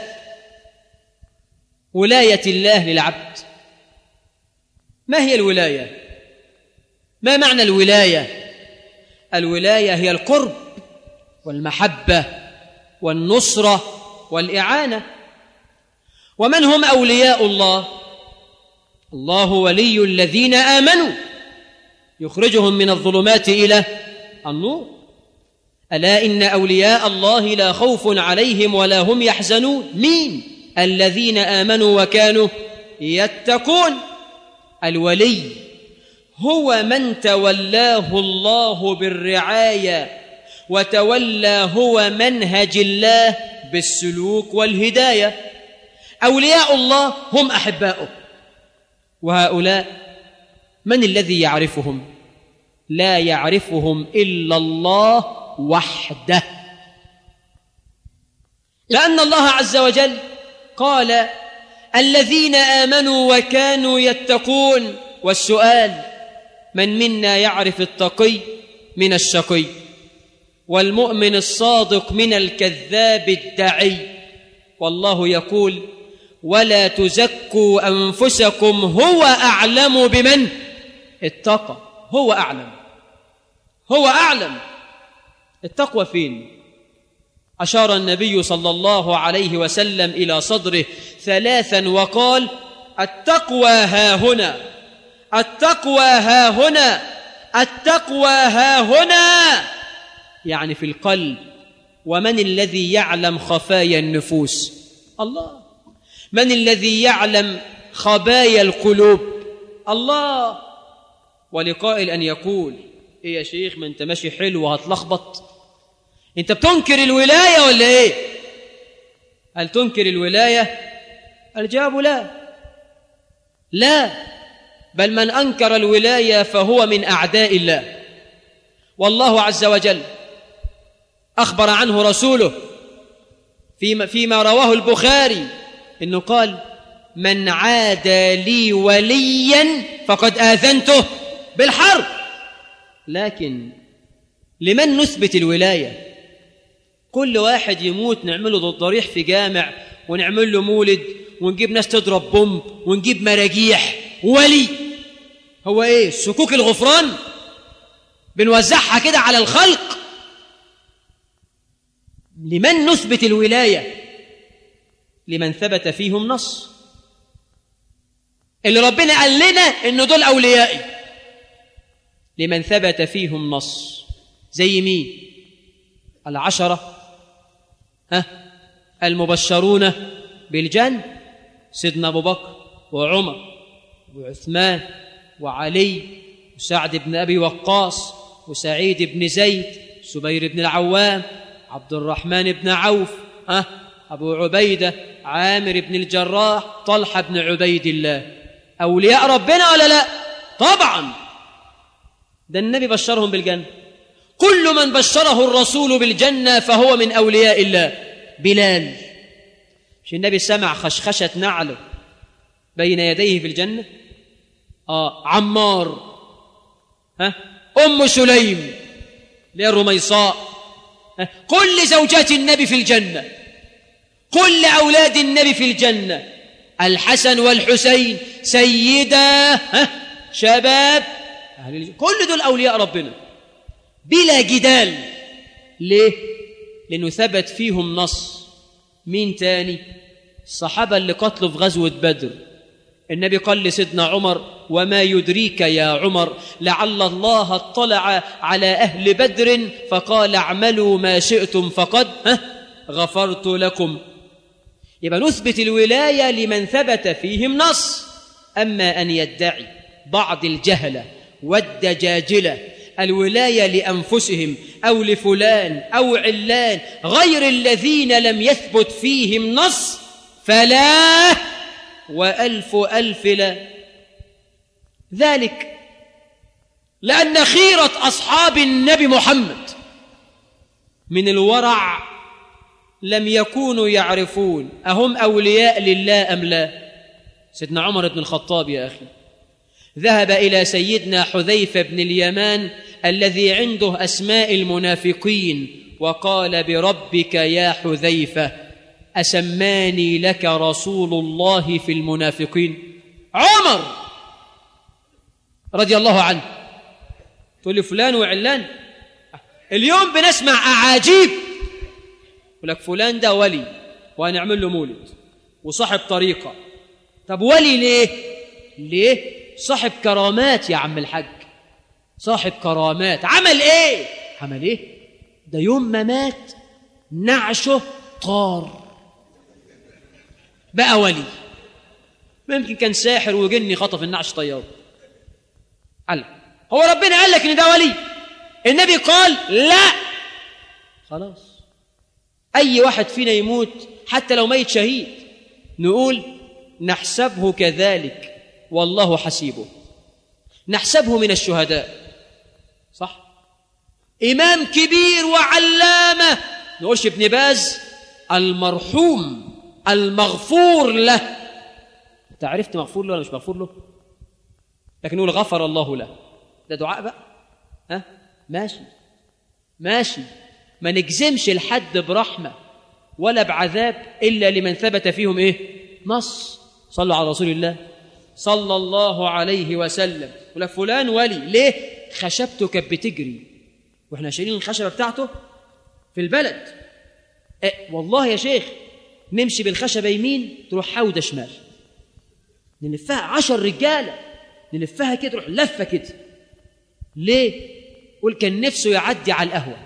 Speaker 3: ولاية الله للعبد ما هي الولاية؟ ما معنى الولاية؟ الولاية هي القرب والمحبة والنصرة والإعانة ومن هم أولياء الله؟ الله ولي الذين آمنوا يخرجهم من الظلمات إلى النور ألا إن أولياء الله لا خوف عليهم ولا هم يحزنون مين؟ الذين آمنوا وكانوا يتقون الولي هو من تولاه الله بالرعايه وتولى هو منهج الله بالسلوك والهدايه اولياء الله هم احباؤه وهؤلاء من الذي يعرفهم لا يعرفهم الا الله وحده لان الله عز وجل قال الذين امنوا وكانوا يتقون والسؤال من منا يعرف التقي من الشقي والمؤمن الصادق من الكذاب الدعي والله يقول ولا تزكوا انفسكم هو اعلم بمن اتقى هو اعلم هو اعلم التقوى فين اشار النبي صلى الله عليه وسلم الى صدره ثلاثا وقال التقوى ها هنا التقوى ها هنا التقوى ها هنا يعني في القلب ومن الذي يعلم خفايا النفوس الله من الذي يعلم خبايا القلوب الله ولقائل ان يقول ايه يا شيخ ما انت ماشي حلو وهتلخبط انت بتنكر الولايه ولا ايه هل تنكر الولايه الجواب لا لا بل من انكر الولايه فهو من اعداء الله والله عز وجل اخبر عنه رسوله فيما, فيما رواه البخاري انه قال من عادى لي وليا فقد اذنته بالحرب لكن لمن نثبت الولايه كل واحد يموت نعمله ضريح في جامع ونعمل له مولد ونجيب ناس تضرب بومب ونجيب مراجيح ولي هو ايه سكوك الغفران بنوزعها كده على الخلق لمن نثبت الولايه لمن ثبت فيهم نص اللي ربنا قال لنا ان دول اوليائي لمن ثبت فيهم نص زي مين العشره ها المبشرون بالجنه سيدنا ابو بكر وعمر وعثمان وعلي وسعد بن ابي وقاص وسعيد بن زيد سبير بن العوام عبد الرحمن بن عوف ها أبو عبيدة عامر بن الجراح طلحة بن عبيد الله أولياء ربنا ولا لا طبعا ده النبي بشرهم بالجنة كل من بشره الرسول بالجنة فهو من أولياء الله بلال مش النبي سمع خشخشة نعله بين يديه في الجنة آه عمار ها أم سليم اللي الرميصاء كل زوجات النبي في الجنة كل أولاد النبي في الجنة الحسن والحسين سيدا ها شباب أهل الجنة. كل دول أولياء ربنا بلا جدال ليه؟ لأنه ثبت فيهم نص مين تاني؟ الصحابة اللي قتلوا في غزوة بدر النبي قال لسيدنا عمر وما يدريك يا عمر لعل الله اطلع على أهل بدر فقال اعملوا ما شئتم فقد ها غفرت لكم يبقى نثبت الولاية لمن ثبت فيهم نص أما أن يدعي بعض الجهلة والدجاجلة الولاية لأنفسهم أو لفلان أو علان غير الذين لم يثبت فيهم نص فلا وألف ألف لا ذلك لأن خيرة أصحاب النبي محمد من الورع لم يكونوا يعرفون أهم أولياء لله أم لا سيدنا عمر بن الخطاب يا أخي ذهب إلى سيدنا حذيفة بن اليمان الذي عنده أسماء المنافقين وقال بربك يا حذيفة أسماني لك رسول الله في المنافقين عمر رضي الله عنه تقول لي فلان وعلان اليوم بنسمع أعاجيب يقول لك فلان ده ولي وهنعمل له مولد وصاحب طريقة طب ولي ليه؟ ليه؟ صاحب كرامات يا عم الحاج صاحب كرامات عمل ايه؟ عمل ايه؟ ده يوم ما مات نعشه طار بقى ولي ما يمكن كان ساحر وجني خطف النعش طياره قال هو ربنا قال لك ان ده ولي النبي قال لا خلاص اي واحد فينا يموت حتى لو ميت شهيد نقول نحسبه كذلك والله حسيبه نحسبه من الشهداء صح امام كبير وعلامه نقولش ابن باز المرحوم المغفور له انت عرفت مغفور له ولا مش مغفور له لكن نقول غفر الله له ده دعاء بقى ها ماشي ماشي ما نجزمش الحد برحمه ولا بعذاب الا لمن ثبت فيهم ايه نص صلوا على رسول الله صلى الله عليه وسلم ولا فلان ولي ليه خشبته كانت بتجري واحنا شايلين الخشبه بتاعته في البلد إيه والله يا شيخ نمشي بالخشبه يمين تروح حوده شمال نلفها عشر رجاله نلفها كده تروح لفه كده ليه قول كان نفسه يعدي على القهوه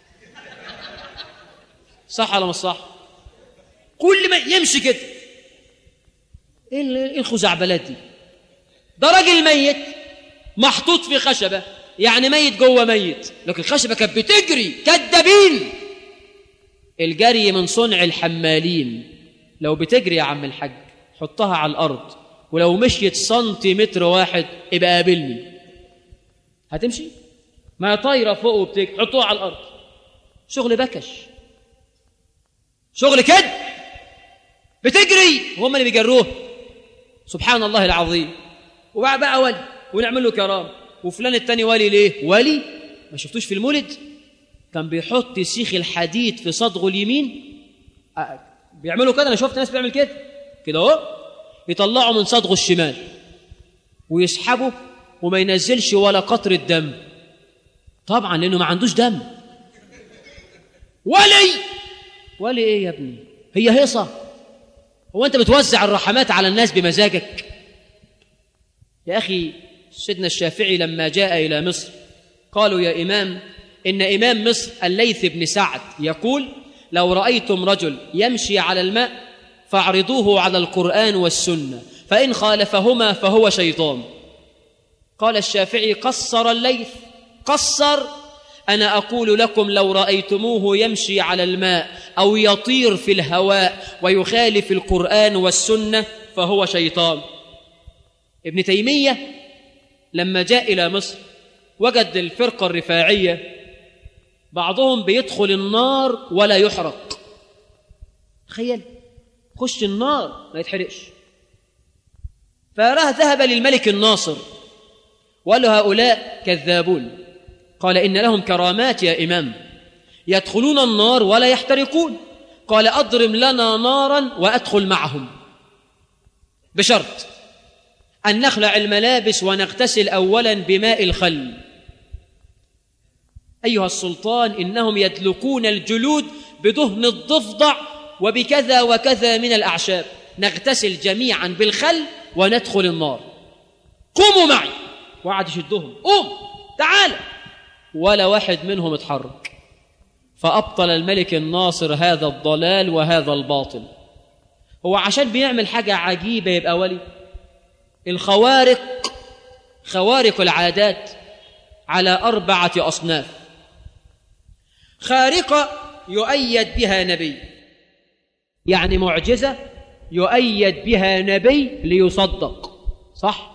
Speaker 3: صح ولا مش صح كل ما يمشي كده ايه ال- إيه الخزعبلات دي ده راجل ميت محطوط في خشبه يعني ميت جوه ميت لكن الخشبه كانت بتجري كدابين الجري من صنع الحمالين لو بتجري يا عم الحاج حطها على الارض ولو مشيت سنتيمتر واحد ابقى قابلني هتمشي ما هي طايره فوق وبتجري حطوها على الارض شغل بكش شغل كده بتجري هم اللي بيجروه سبحان الله العظيم وبقى بقى ولي ونعمل له كرام وفلان التاني ولي ليه ولي ما شفتوش في المولد كان بيحط سيخ الحديد في صدغه اليمين آه، بيعملوا كده انا شفت ناس بيعمل كده كده اهو يطلعوا من صدغه الشمال ويسحبه وما ينزلش ولا قطرة دم طبعا لانه ما عندوش دم ولي ولي ايه يا ابني هي هيصه هو انت بتوزع الرحمات على الناس بمزاجك يا اخي سيدنا الشافعي لما جاء الى مصر قالوا يا امام ان امام مصر الليث بن سعد يقول لو رايتم رجل يمشي على الماء فاعرضوه على القران والسنه فان خالفهما فهو شيطان قال الشافعي قصر الليث قصر انا اقول لكم لو رايتموه يمشي على الماء او يطير في الهواء ويخالف القران والسنه فهو شيطان ابن تيميه لما جاء الى مصر وجد الفرقه الرفاعيه بعضهم بيدخل النار ولا يحرق تخيل خش النار ما يتحرقش فراه ذهب للملك الناصر وقال له هؤلاء كذابون قال إن لهم كرامات يا إمام يدخلون النار ولا يحترقون قال أضرم لنا نارا وأدخل معهم بشرط أن نخلع الملابس ونغتسل أولا بماء الخل أيها السلطان إنهم يدلقون الجلود بدهن الضفدع وبكذا وكذا من الأعشاب نغتسل جميعا بالخل وندخل النار قوموا معي وقعد يشدهم قوم تعال ولا واحد منهم اتحرك فأبطل الملك الناصر هذا الضلال وهذا الباطل هو عشان بيعمل حاجة عجيبة يبقى ولي الخوارق خوارق العادات على أربعة أصناف خارقة يؤيد بها نبي يعني معجزة يؤيد بها نبي ليصدق صح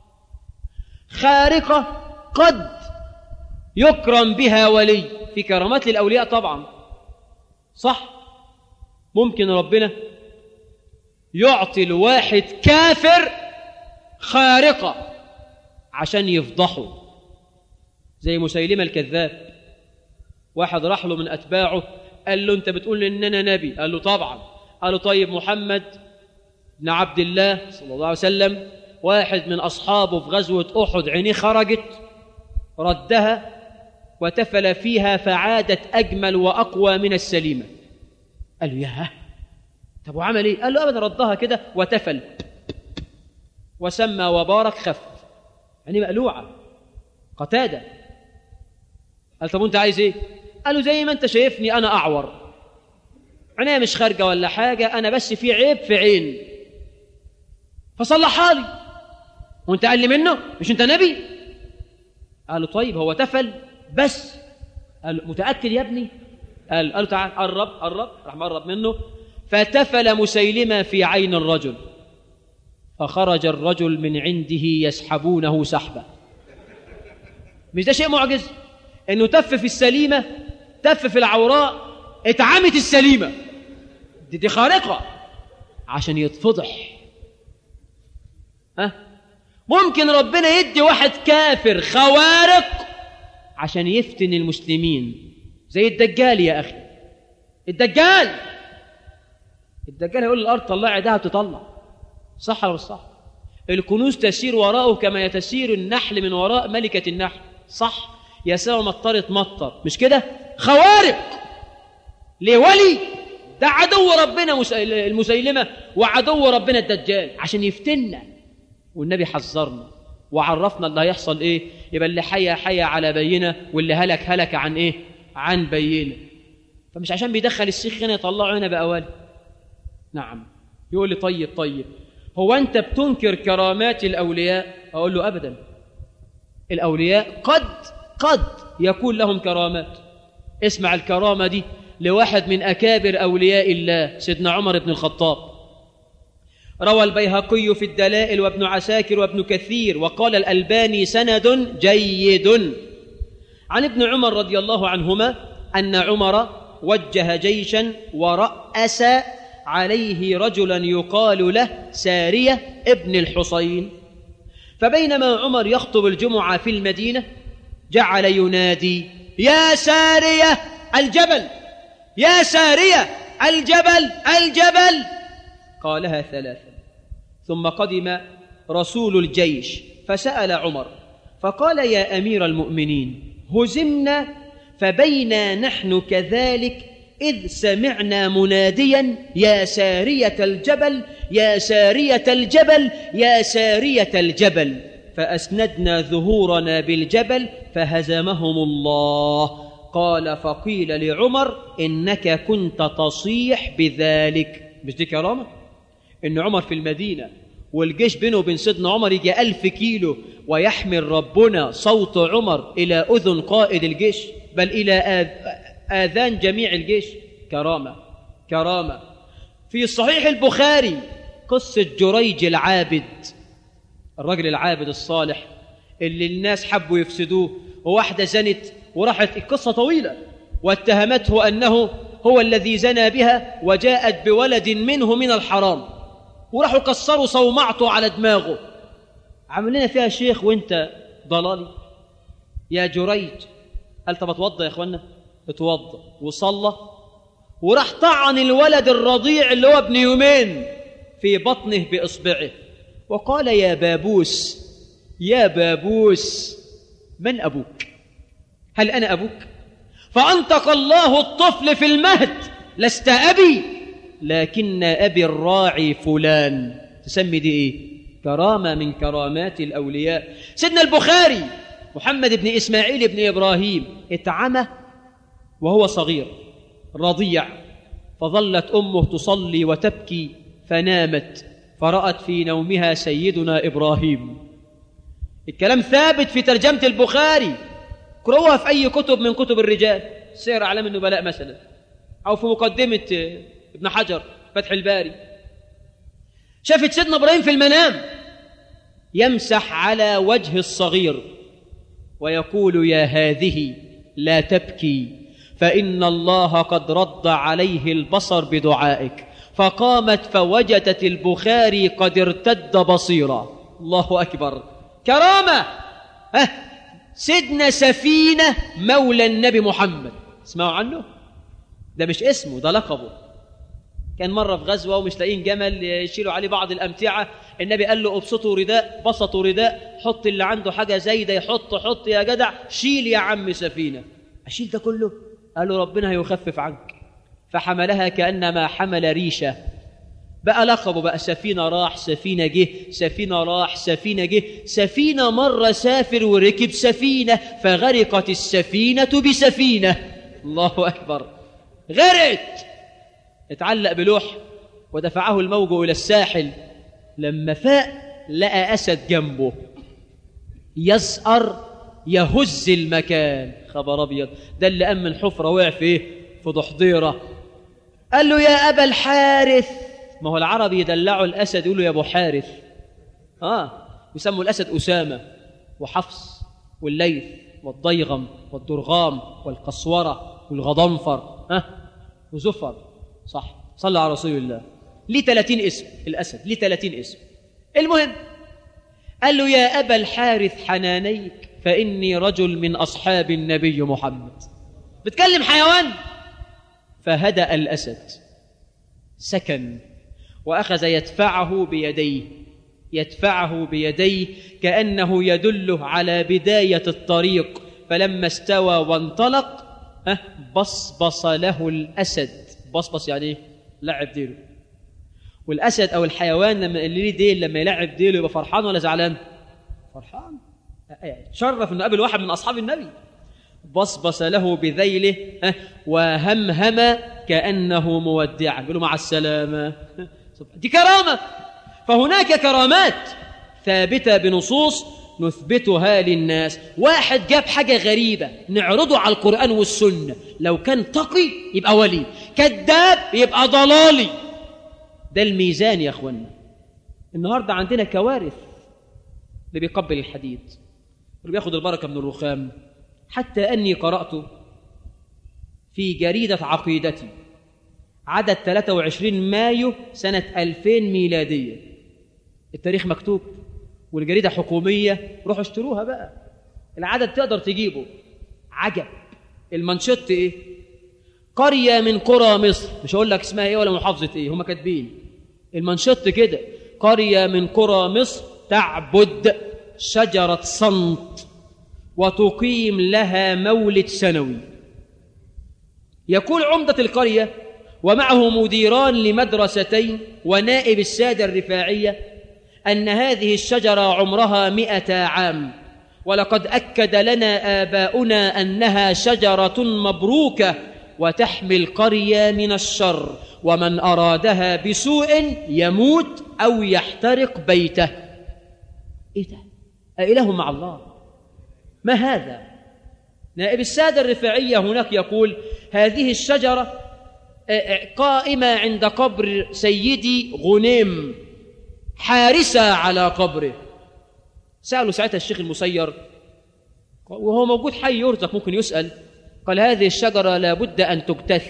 Speaker 3: خارقة قد يكرم بها ولي في كرامات للأولياء طبعا صح ممكن ربنا يعطي الواحد كافر خارقة عشان يفضحه زي مسيلمة الكذاب واحد راح له من أتباعه قال له أنت بتقول إن أنا نبي قال له طبعا قال له طيب محمد بن عبد الله صلى الله عليه وسلم واحد من أصحابه في غزوة أحد عينيه خرجت ردها وتفل فيها فعادت أجمل وأقوى من السليمة قال له ياه طب وعمل إيه؟ قال له أبدا ردها كده وتفل وسمى وبارك خف يعني مقلوعة قتادة قال طب وانت عايز ايه قال له زي ما انت شايفني انا اعور عينيا مش خارجه ولا حاجه انا بس في عيب في عين فصلحها لي وانت اقل منه مش انت نبي قال له طيب هو تفل بس قال له متأكد يا ابني قال قال له تعال قرب قرب راح مقرب منه فتفل مسيلمة في عين الرجل فخرج الرجل من عنده يسحبونه سحبة مش ده شيء معجز انه تف في السليمة تف في العوراء اتعمت السليمة دي, دي خارقة عشان يتفضح ها ممكن ربنا يدي واحد كافر خوارق عشان يفتن المسلمين زي الدجال يا أخي الدجال الدجال هيقول للأرض طلعي دهب تطلع صح ولا مش صح الكنوز تسير وراءه كما تسير النحل من وراء ملكة النحل صح يا سما مطر تمطر مش كده خوارق لولي ده عدو ربنا مسيل- المسيلمة وعدو ربنا الدجال عشان يفتنا والنبي حذرنا وعرفنا اللي هيحصل ايه يبقى اللي حيا حيا على بينه واللي هلك هلك عن ايه عن بينه فمش عشان بيدخل السيخ هنا يطلعه هنا بأوالي نعم يقول لي طيب طيب هو انت بتنكر كرامات الاولياء اقول له ابدا الاولياء قد قد يكون لهم كرامات اسمع الكرامه دي لواحد من اكابر اولياء الله سيدنا عمر بن الخطاب روى البيهقي في الدلائل وابن عساكر وابن كثير وقال الالباني سند جيد عن ابن عمر رضي الله عنهما ان عمر وجه جيشا وراس عليه رجلا يقال له ساريه ابن الحصين فبينما عمر يخطب الجمعه في المدينه جعل ينادي يا ساريه الجبل يا ساريه الجبل الجبل قالها ثلاثا ثم قدم رسول الجيش فسال عمر فقال يا امير المؤمنين هزمنا فبينا نحن كذلك اذ سمعنا مناديا يا ساريه الجبل يا ساريه الجبل يا ساريه الجبل فاسندنا ظهورنا بالجبل فهزمهم الله قال فقيل لعمر انك كنت تصيح بذلك مش دي كرامه ان عمر في المدينه والجيش بينه وبين سيدنا عمر يجي ألف كيلو ويحمل ربنا صوت عمر إلى أذن قائد الجيش بل إلى آذ- آذان جميع الجيش كرامة كرامة في صحيح البخاري قصة جريج العابد الرجل العابد الصالح اللي الناس حبوا يفسدوه وواحدة زنت وراحت القصة طويلة واتهمته أنه هو الذي زنى بها وجاءت بولد منه من الحرام وراحوا كسروا صومعته على دماغه عمل لنا فيها شيخ وانت ضلالي يا جريج قال طب اتوضى يا اخوانا اتوضى وصلى وراح طعن الولد الرضيع اللي هو ابن يومين في بطنه باصبعه وقال يا بابوس يا بابوس من ابوك هل انا ابوك فانطق الله الطفل في المهد لست ابي لكن ابي الراعي فلان تسمي دي ايه كرامه من كرامات الاولياء سيدنا البخاري محمد بن اسماعيل بن ابراهيم اتعمى وهو صغير رضيع فظلت امه تصلي وتبكي فنامت فرات في نومها سيدنا ابراهيم الكلام ثابت في ترجمه البخاري اقرأوها في اي كتب من كتب الرجال سير اعلام النبلاء مثلا او في مقدمه آه، ابن حجر فتح الباري شافت سيدنا ابراهيم في المنام يمسح على وجه الصغير ويقول يا هذه لا تبكي فان الله قد رد عليه البصر بدعائك فقامت فوجدت البخاري قد ارتد بصيرا الله اكبر كرامه ها سيدنا سفينه مولى النبي محمد اسمعوا عنه ده مش اسمه ده لقبه كان مرة في غزوة ومش لاقيين جمل يشيلوا عليه بعض الأمتعة النبي قال له ابسطوا رداء بسطوا رداء حط اللي عنده حاجة زايدة يحط حط يا جدع شيل يا عم سفينة أشيل ده كله قال له ربنا هيخفف عنك فحملها كأنما حمل ريشة بقى لقبه بقى سفينة راح سفينة جه سفينة راح سفينة جه سفينة مرة سافر وركب سفينة فغرقت السفينة بسفينة الله أكبر غرقت اتعلق بلوح ودفعه الموج إلى الساحل لما فاق لقى أسد جنبه يسأر يهز المكان خبر ابيض ده اللي امن حفره وقع في ايه في ضحضيره قال له يا ابا الحارث ما هو العرب يدلعوا الاسد يقولوا يا ابو حارث اه يسموا الاسد اسامه وحفص والليث والضيغم والدرغام والقسوره والغضنفر ها آه وزفر صح صلى على رسول الله ليه 30 اسم الاسد ليه 30 اسم المهم قال له يا ابا الحارث حنانيك فاني رجل من اصحاب النبي محمد بتكلم حيوان فهدا الاسد سكن واخذ يدفعه بيديه يدفعه بيديه كانه يدله على بدايه الطريق فلما استوى وانطلق أه بصبص له الاسد بصبص يعني ايه لعب ديله والاسد او الحيوان لما اللي ليه ديل لما يلعب ديله يبقى فرحان ولا زعلان فرحان شرف انه قابل واحد من اصحاب النبي بصبص له بذيله أه وهمهم كانه مودعا يقول له مع السلامه دي كرامه فهناك كرامات ثابته بنصوص نثبتها للناس واحد جاب حاجه غريبه نعرضه على القران والسنه لو كان تقي يبقى ولي كذاب يبقى ضلالي ده الميزان يا اخوانا النهارده عندنا كوارث اللي بيقبل الحديد واللي بياخد البركه من الرخام حتى اني قرات في جريده عقيدتي عدد 23 مايو سنه 2000 ميلاديه التاريخ مكتوب والجريده حكوميه روحوا اشتروها بقى العدد تقدر تجيبه عجب المانشيت ايه قريه من قرى مصر مش هقول لك اسمها ايه ولا محافظه ايه هم كاتبين المانشيت كده قريه من قرى مصر تعبد شجره صمت وتقيم لها مولد سنوي يقول عمده القريه ومعه مديران لمدرستين ونائب الساده الرفاعيه أن هذه الشجرة عمرها مئة عام ولقد أكد لنا آباؤنا أنها شجرة مبروكة وتحمي القرية من الشر ومن أرادها بسوء يموت أو يحترق بيته إيه ده؟ أإله مع الله ما هذا؟ نائب السادة الرفاعية هناك يقول هذه الشجرة قائمة عند قبر سيدي غنيم حارسة على قبره سألوا ساعتها الشيخ المسير وهو موجود حي يرزق ممكن يسأل قال هذه الشجرة لابد أن تجتث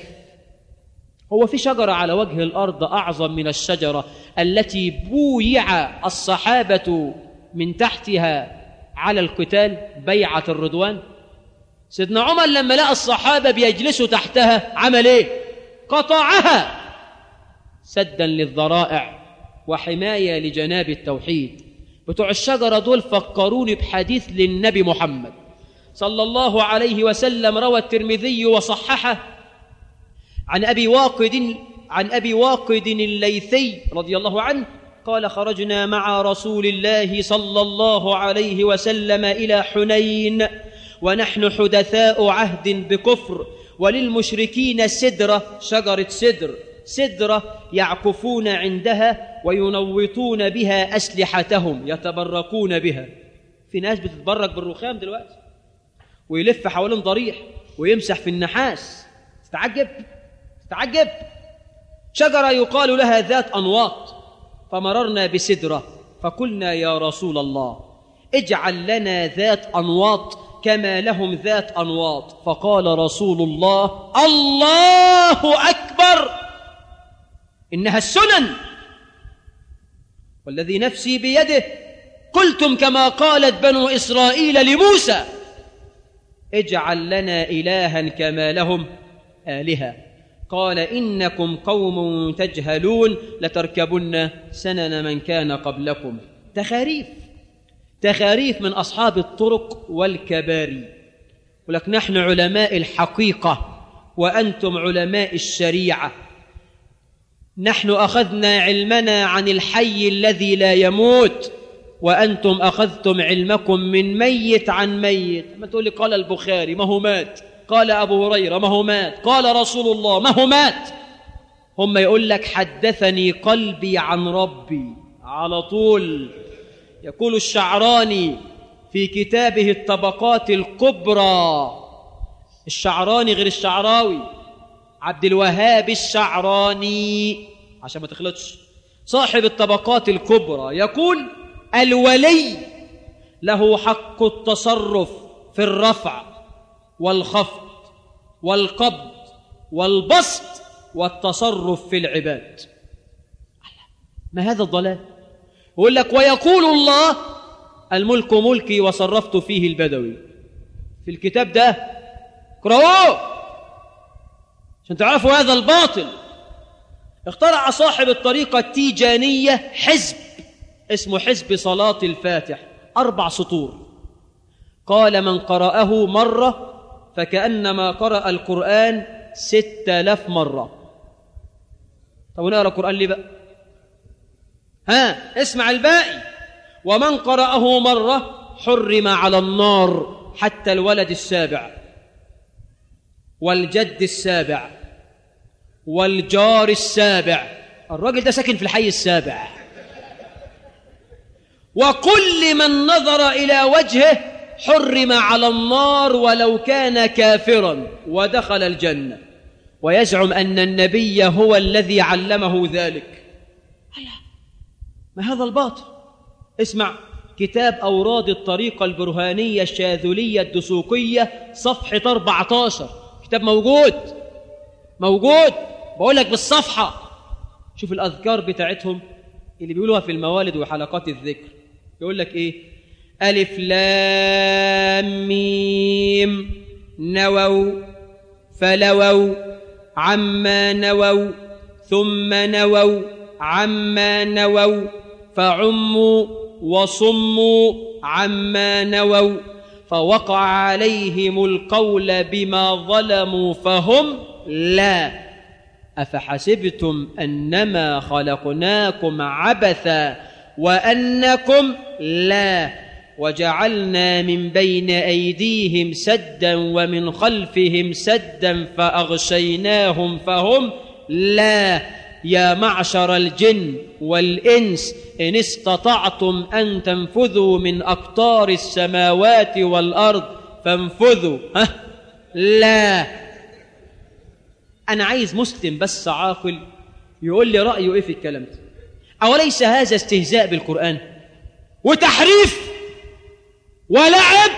Speaker 3: هو في شجرة على وجه الأرض أعظم من الشجرة التي بويع الصحابة من تحتها على القتال بيعة الرضوان سيدنا عمر لما لقى الصحابة بيجلسوا تحتها عمل ايه قطعها سدا للذرائع وحماية لجناب التوحيد بتوع الشجرة دول فكروني بحديث للنبي محمد صلى الله عليه وسلم روى الترمذي وصححه عن أبي واقد عن أبي واقد الليثي رضي الله عنه قال خرجنا مع رسول الله صلى الله عليه وسلم إلى حنين ونحن حدثاء عهد بكفر وللمشركين سدرة شجرة سدر سدرة يعكفون عندها وينوطون بها أسلحتهم يتبركون بها في ناس بتتبرك بالرخام دلوقتي ويلف حوالين ضريح ويمسح في النحاس تتعجب تتعجب شجرة يقال لها ذات أنواط فمررنا بسدرة فقلنا يا رسول الله اجعل لنا ذات أنواط كما لهم ذات أنواط فقال رسول الله الله أكبر إنها السنن والذي نفسي بيده قلتم كما قالت بنو إسرائيل لموسى اجعل لنا إلها كما لهم آلهة قال إنكم قوم تجهلون لتركبن سنن من كان قبلكم تخاريف تخاريف من أصحاب الطرق والكباري ولك نحن علماء الحقيقة وأنتم علماء الشريعة نحن أخذنا علمنا عن الحي الذي لا يموت وأنتم أخذتم علمكم من ميت عن ميت ما تقول لي قال البخاري ما هو مات قال أبو هريرة ما هو مات قال رسول الله ما هو مات هم يقول لك حدثني قلبي عن ربي على طول يقول الشعراني في كتابه الطبقات الكبرى الشعراني غير الشعراوي عبد الوهاب الشعراني عشان ما تخلطش صاحب الطبقات الكبرى يقول الولي له حق التصرف في الرفع والخفض والقبض والبسط والتصرف في العباد ما هذا الضلال يقول لك ويقول الله الملك ملكي وصرفت فيه البدوي في الكتاب ده اقرأوه عشان تعرفوا هذا الباطل اخترع صاحب الطريقة التيجانية حزب اسمه حزب صلاة الفاتح أربع سطور قال من قرأه مرة فكأنما قرأ القرآن ستة آلاف مرة طب ونقرأ القرآن ليه بقى ها اسمع الباقي ومن قرأه مرة حرم على النار حتى الولد السابع والجد السابع والجار السابع الراجل ده ساكن في الحي السابع وكل من نظر إلى وجهه حرم على النار ولو كان كافرا ودخل الجنة ويزعم أن النبي هو الذي علمه ذلك ما هذا الباطل اسمع كتاب أوراد الطريقة البرهانية الشاذلية الدسوقية صفحة 14 كتاب موجود موجود بقول لك بالصفحة شوف الأذكار بتاعتهم اللي بيقولوها في الموالد وحلقات الذكر يقول لك إيه ألف لام ميم نووا فلووا عما نووا ثم نووا عما نووا فعموا وصموا عما نووا فوقع عليهم القول بما ظلموا فهم لا افحسبتم انما خلقناكم عبثا وانكم لا وجعلنا من بين ايديهم سدا ومن خلفهم سدا فاغشيناهم فهم لا يا معشر الجن والانس ان استطعتم ان تنفذوا من اقطار السماوات والارض فانفذوا ها لا انا عايز مسلم بس عاقل يقول لي رايه ايه في الكلام ده اوليس هذا استهزاء بالقران وتحريف ولعب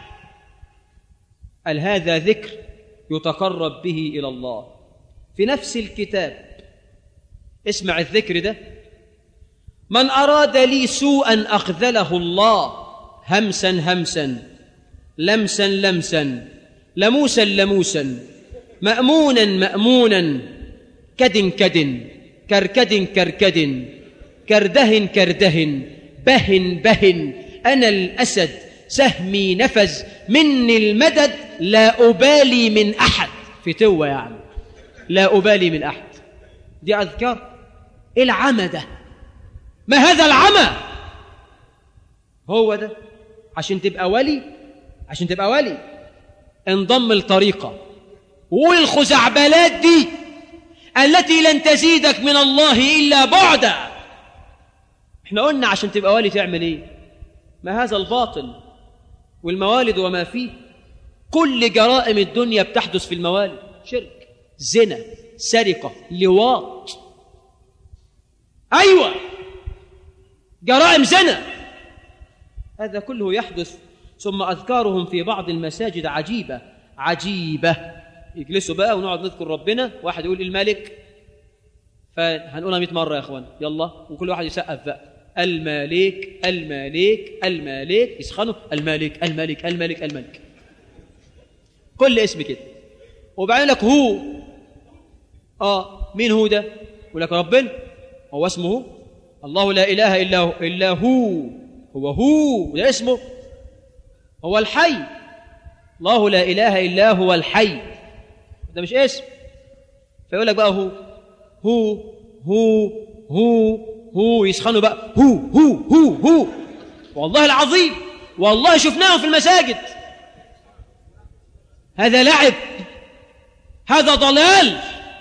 Speaker 3: قال هذا ذكر يتقرب به الى الله في نفس الكتاب اسمع الذكر ده من أراد لي سوءا أخذله الله همسا همسا لمسا لمسا لموسا لموسا مأمونا مأمونا كد كد كركد كركد كرده كرده بهن بهن أنا الأسد سهمي نفذ مني المدد لا أبالي من أحد في توة يعني لا أبالي من أحد دي أذكار إيه العمى ده ما هذا العمى هو ده عشان تبقى ولي عشان تبقى ولي انضم الطريقة وقول الخزعبلات دي التي لن تزيدك من الله إلا بعدا احنا قلنا عشان تبقى ولي تعمل ايه ما هذا الباطل والموالد وما فيه كل جرائم الدنيا بتحدث في الموالد شرك زنا سرقة لواط أيوة جرائم زنا هذا كله يحدث ثم أذكارهم في بعض المساجد عجيبة عجيبة يجلسوا بقى ونقعد نذكر ربنا واحد يقول الملك فهنقولها 100 مرة يا أخوان يلا وكل واحد يسقف بقى الملك الملك الملك يسخنوا الملك الملك الملك الملك كل اسم كده وبعدين لك هو اه مين هو ده يقول لك ربنا هو اسمه الله لا اله الا هو الا هو هو هو ده اسمه هو الحي الله لا اله الا هو الحي ده مش اسم فيقول لك بقى هو هو هو هو هو يسخنوا بقى هو هو هو هو والله العظيم والله شفناهم في المساجد هذا لعب هذا ضلال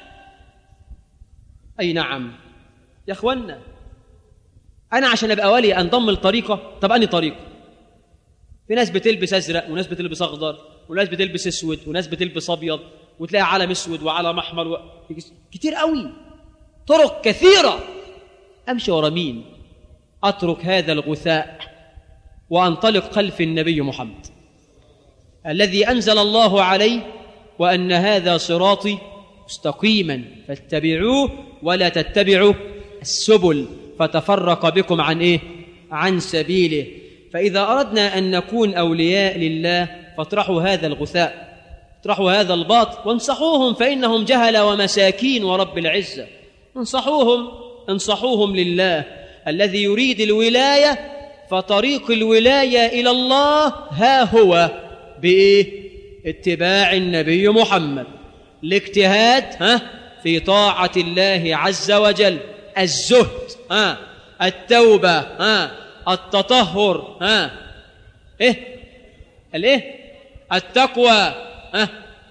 Speaker 3: اي نعم يا اخوانا انا عشان ابقى ولي انضم لطريقه طب اني طريقه في ناس بتلبس ازرق وناس بتلبس اخضر وناس بتلبس اسود وناس بتلبس ابيض وتلاقي علم اسود وعلم احمر و... كتير قوي طرق كثيره امشي ورا مين اترك هذا الغثاء وانطلق خلف النبي محمد الذي انزل الله عليه وان هذا صراطي مستقيما فاتبعوه ولا تتبعوا السبل فتفرق بكم عن ايه عن سبيله فاذا اردنا ان نكون اولياء لله فاطرحوا هذا الغثاء اطرحوا هذا الباطل وانصحوهم فانهم جهل ومساكين ورب العزه انصحوهم انصحوهم لله الذي يريد الولايه فطريق الولايه الى الله ها هو بايه اتباع النبي محمد الاجتهاد ها في طاعه الله عز وجل الزهد ها التوبه ها التطهر ها ايه الايه التقوى ها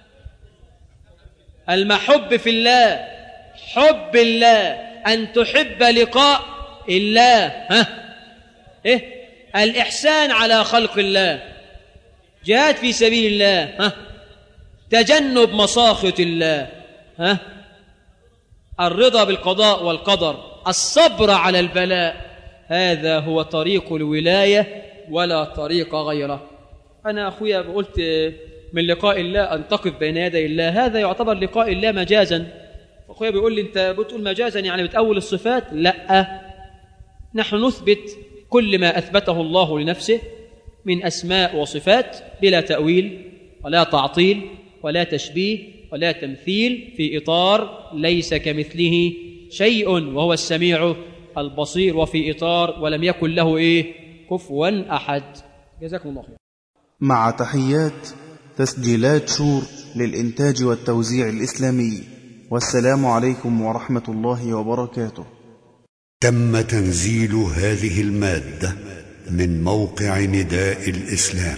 Speaker 3: المحب في الله حب الله ان تحب لقاء الله ها ايه الاحسان على خلق الله جهاد في سبيل الله ها تجنب مساخط الله ها الرضا بالقضاء والقدر الصبر على البلاء هذا هو طريق الولايه ولا طريق غيره انا اخويا قلت من لقاء الله ان تقف بين يدي الله هذا يعتبر لقاء الله مجازا اخويا بيقول لي انت بتقول مجازا يعني بتاول الصفات لا نحن نثبت كل ما اثبته الله لنفسه من اسماء وصفات بلا تاويل ولا تعطيل ولا تشبيه ولا تمثيل في اطار ليس كمثله شيء وهو السميع البصير وفي اطار ولم يكن له ايه كفوا احد جزاكم الله خير
Speaker 2: مع تحيات تسجيلات شور للإنتاج والتوزيع الإسلامي والسلام عليكم ورحمة الله وبركاته
Speaker 1: تم تنزيل هذه المادة من موقع نداء الإسلام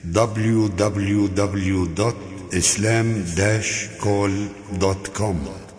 Speaker 1: www.islam-call.com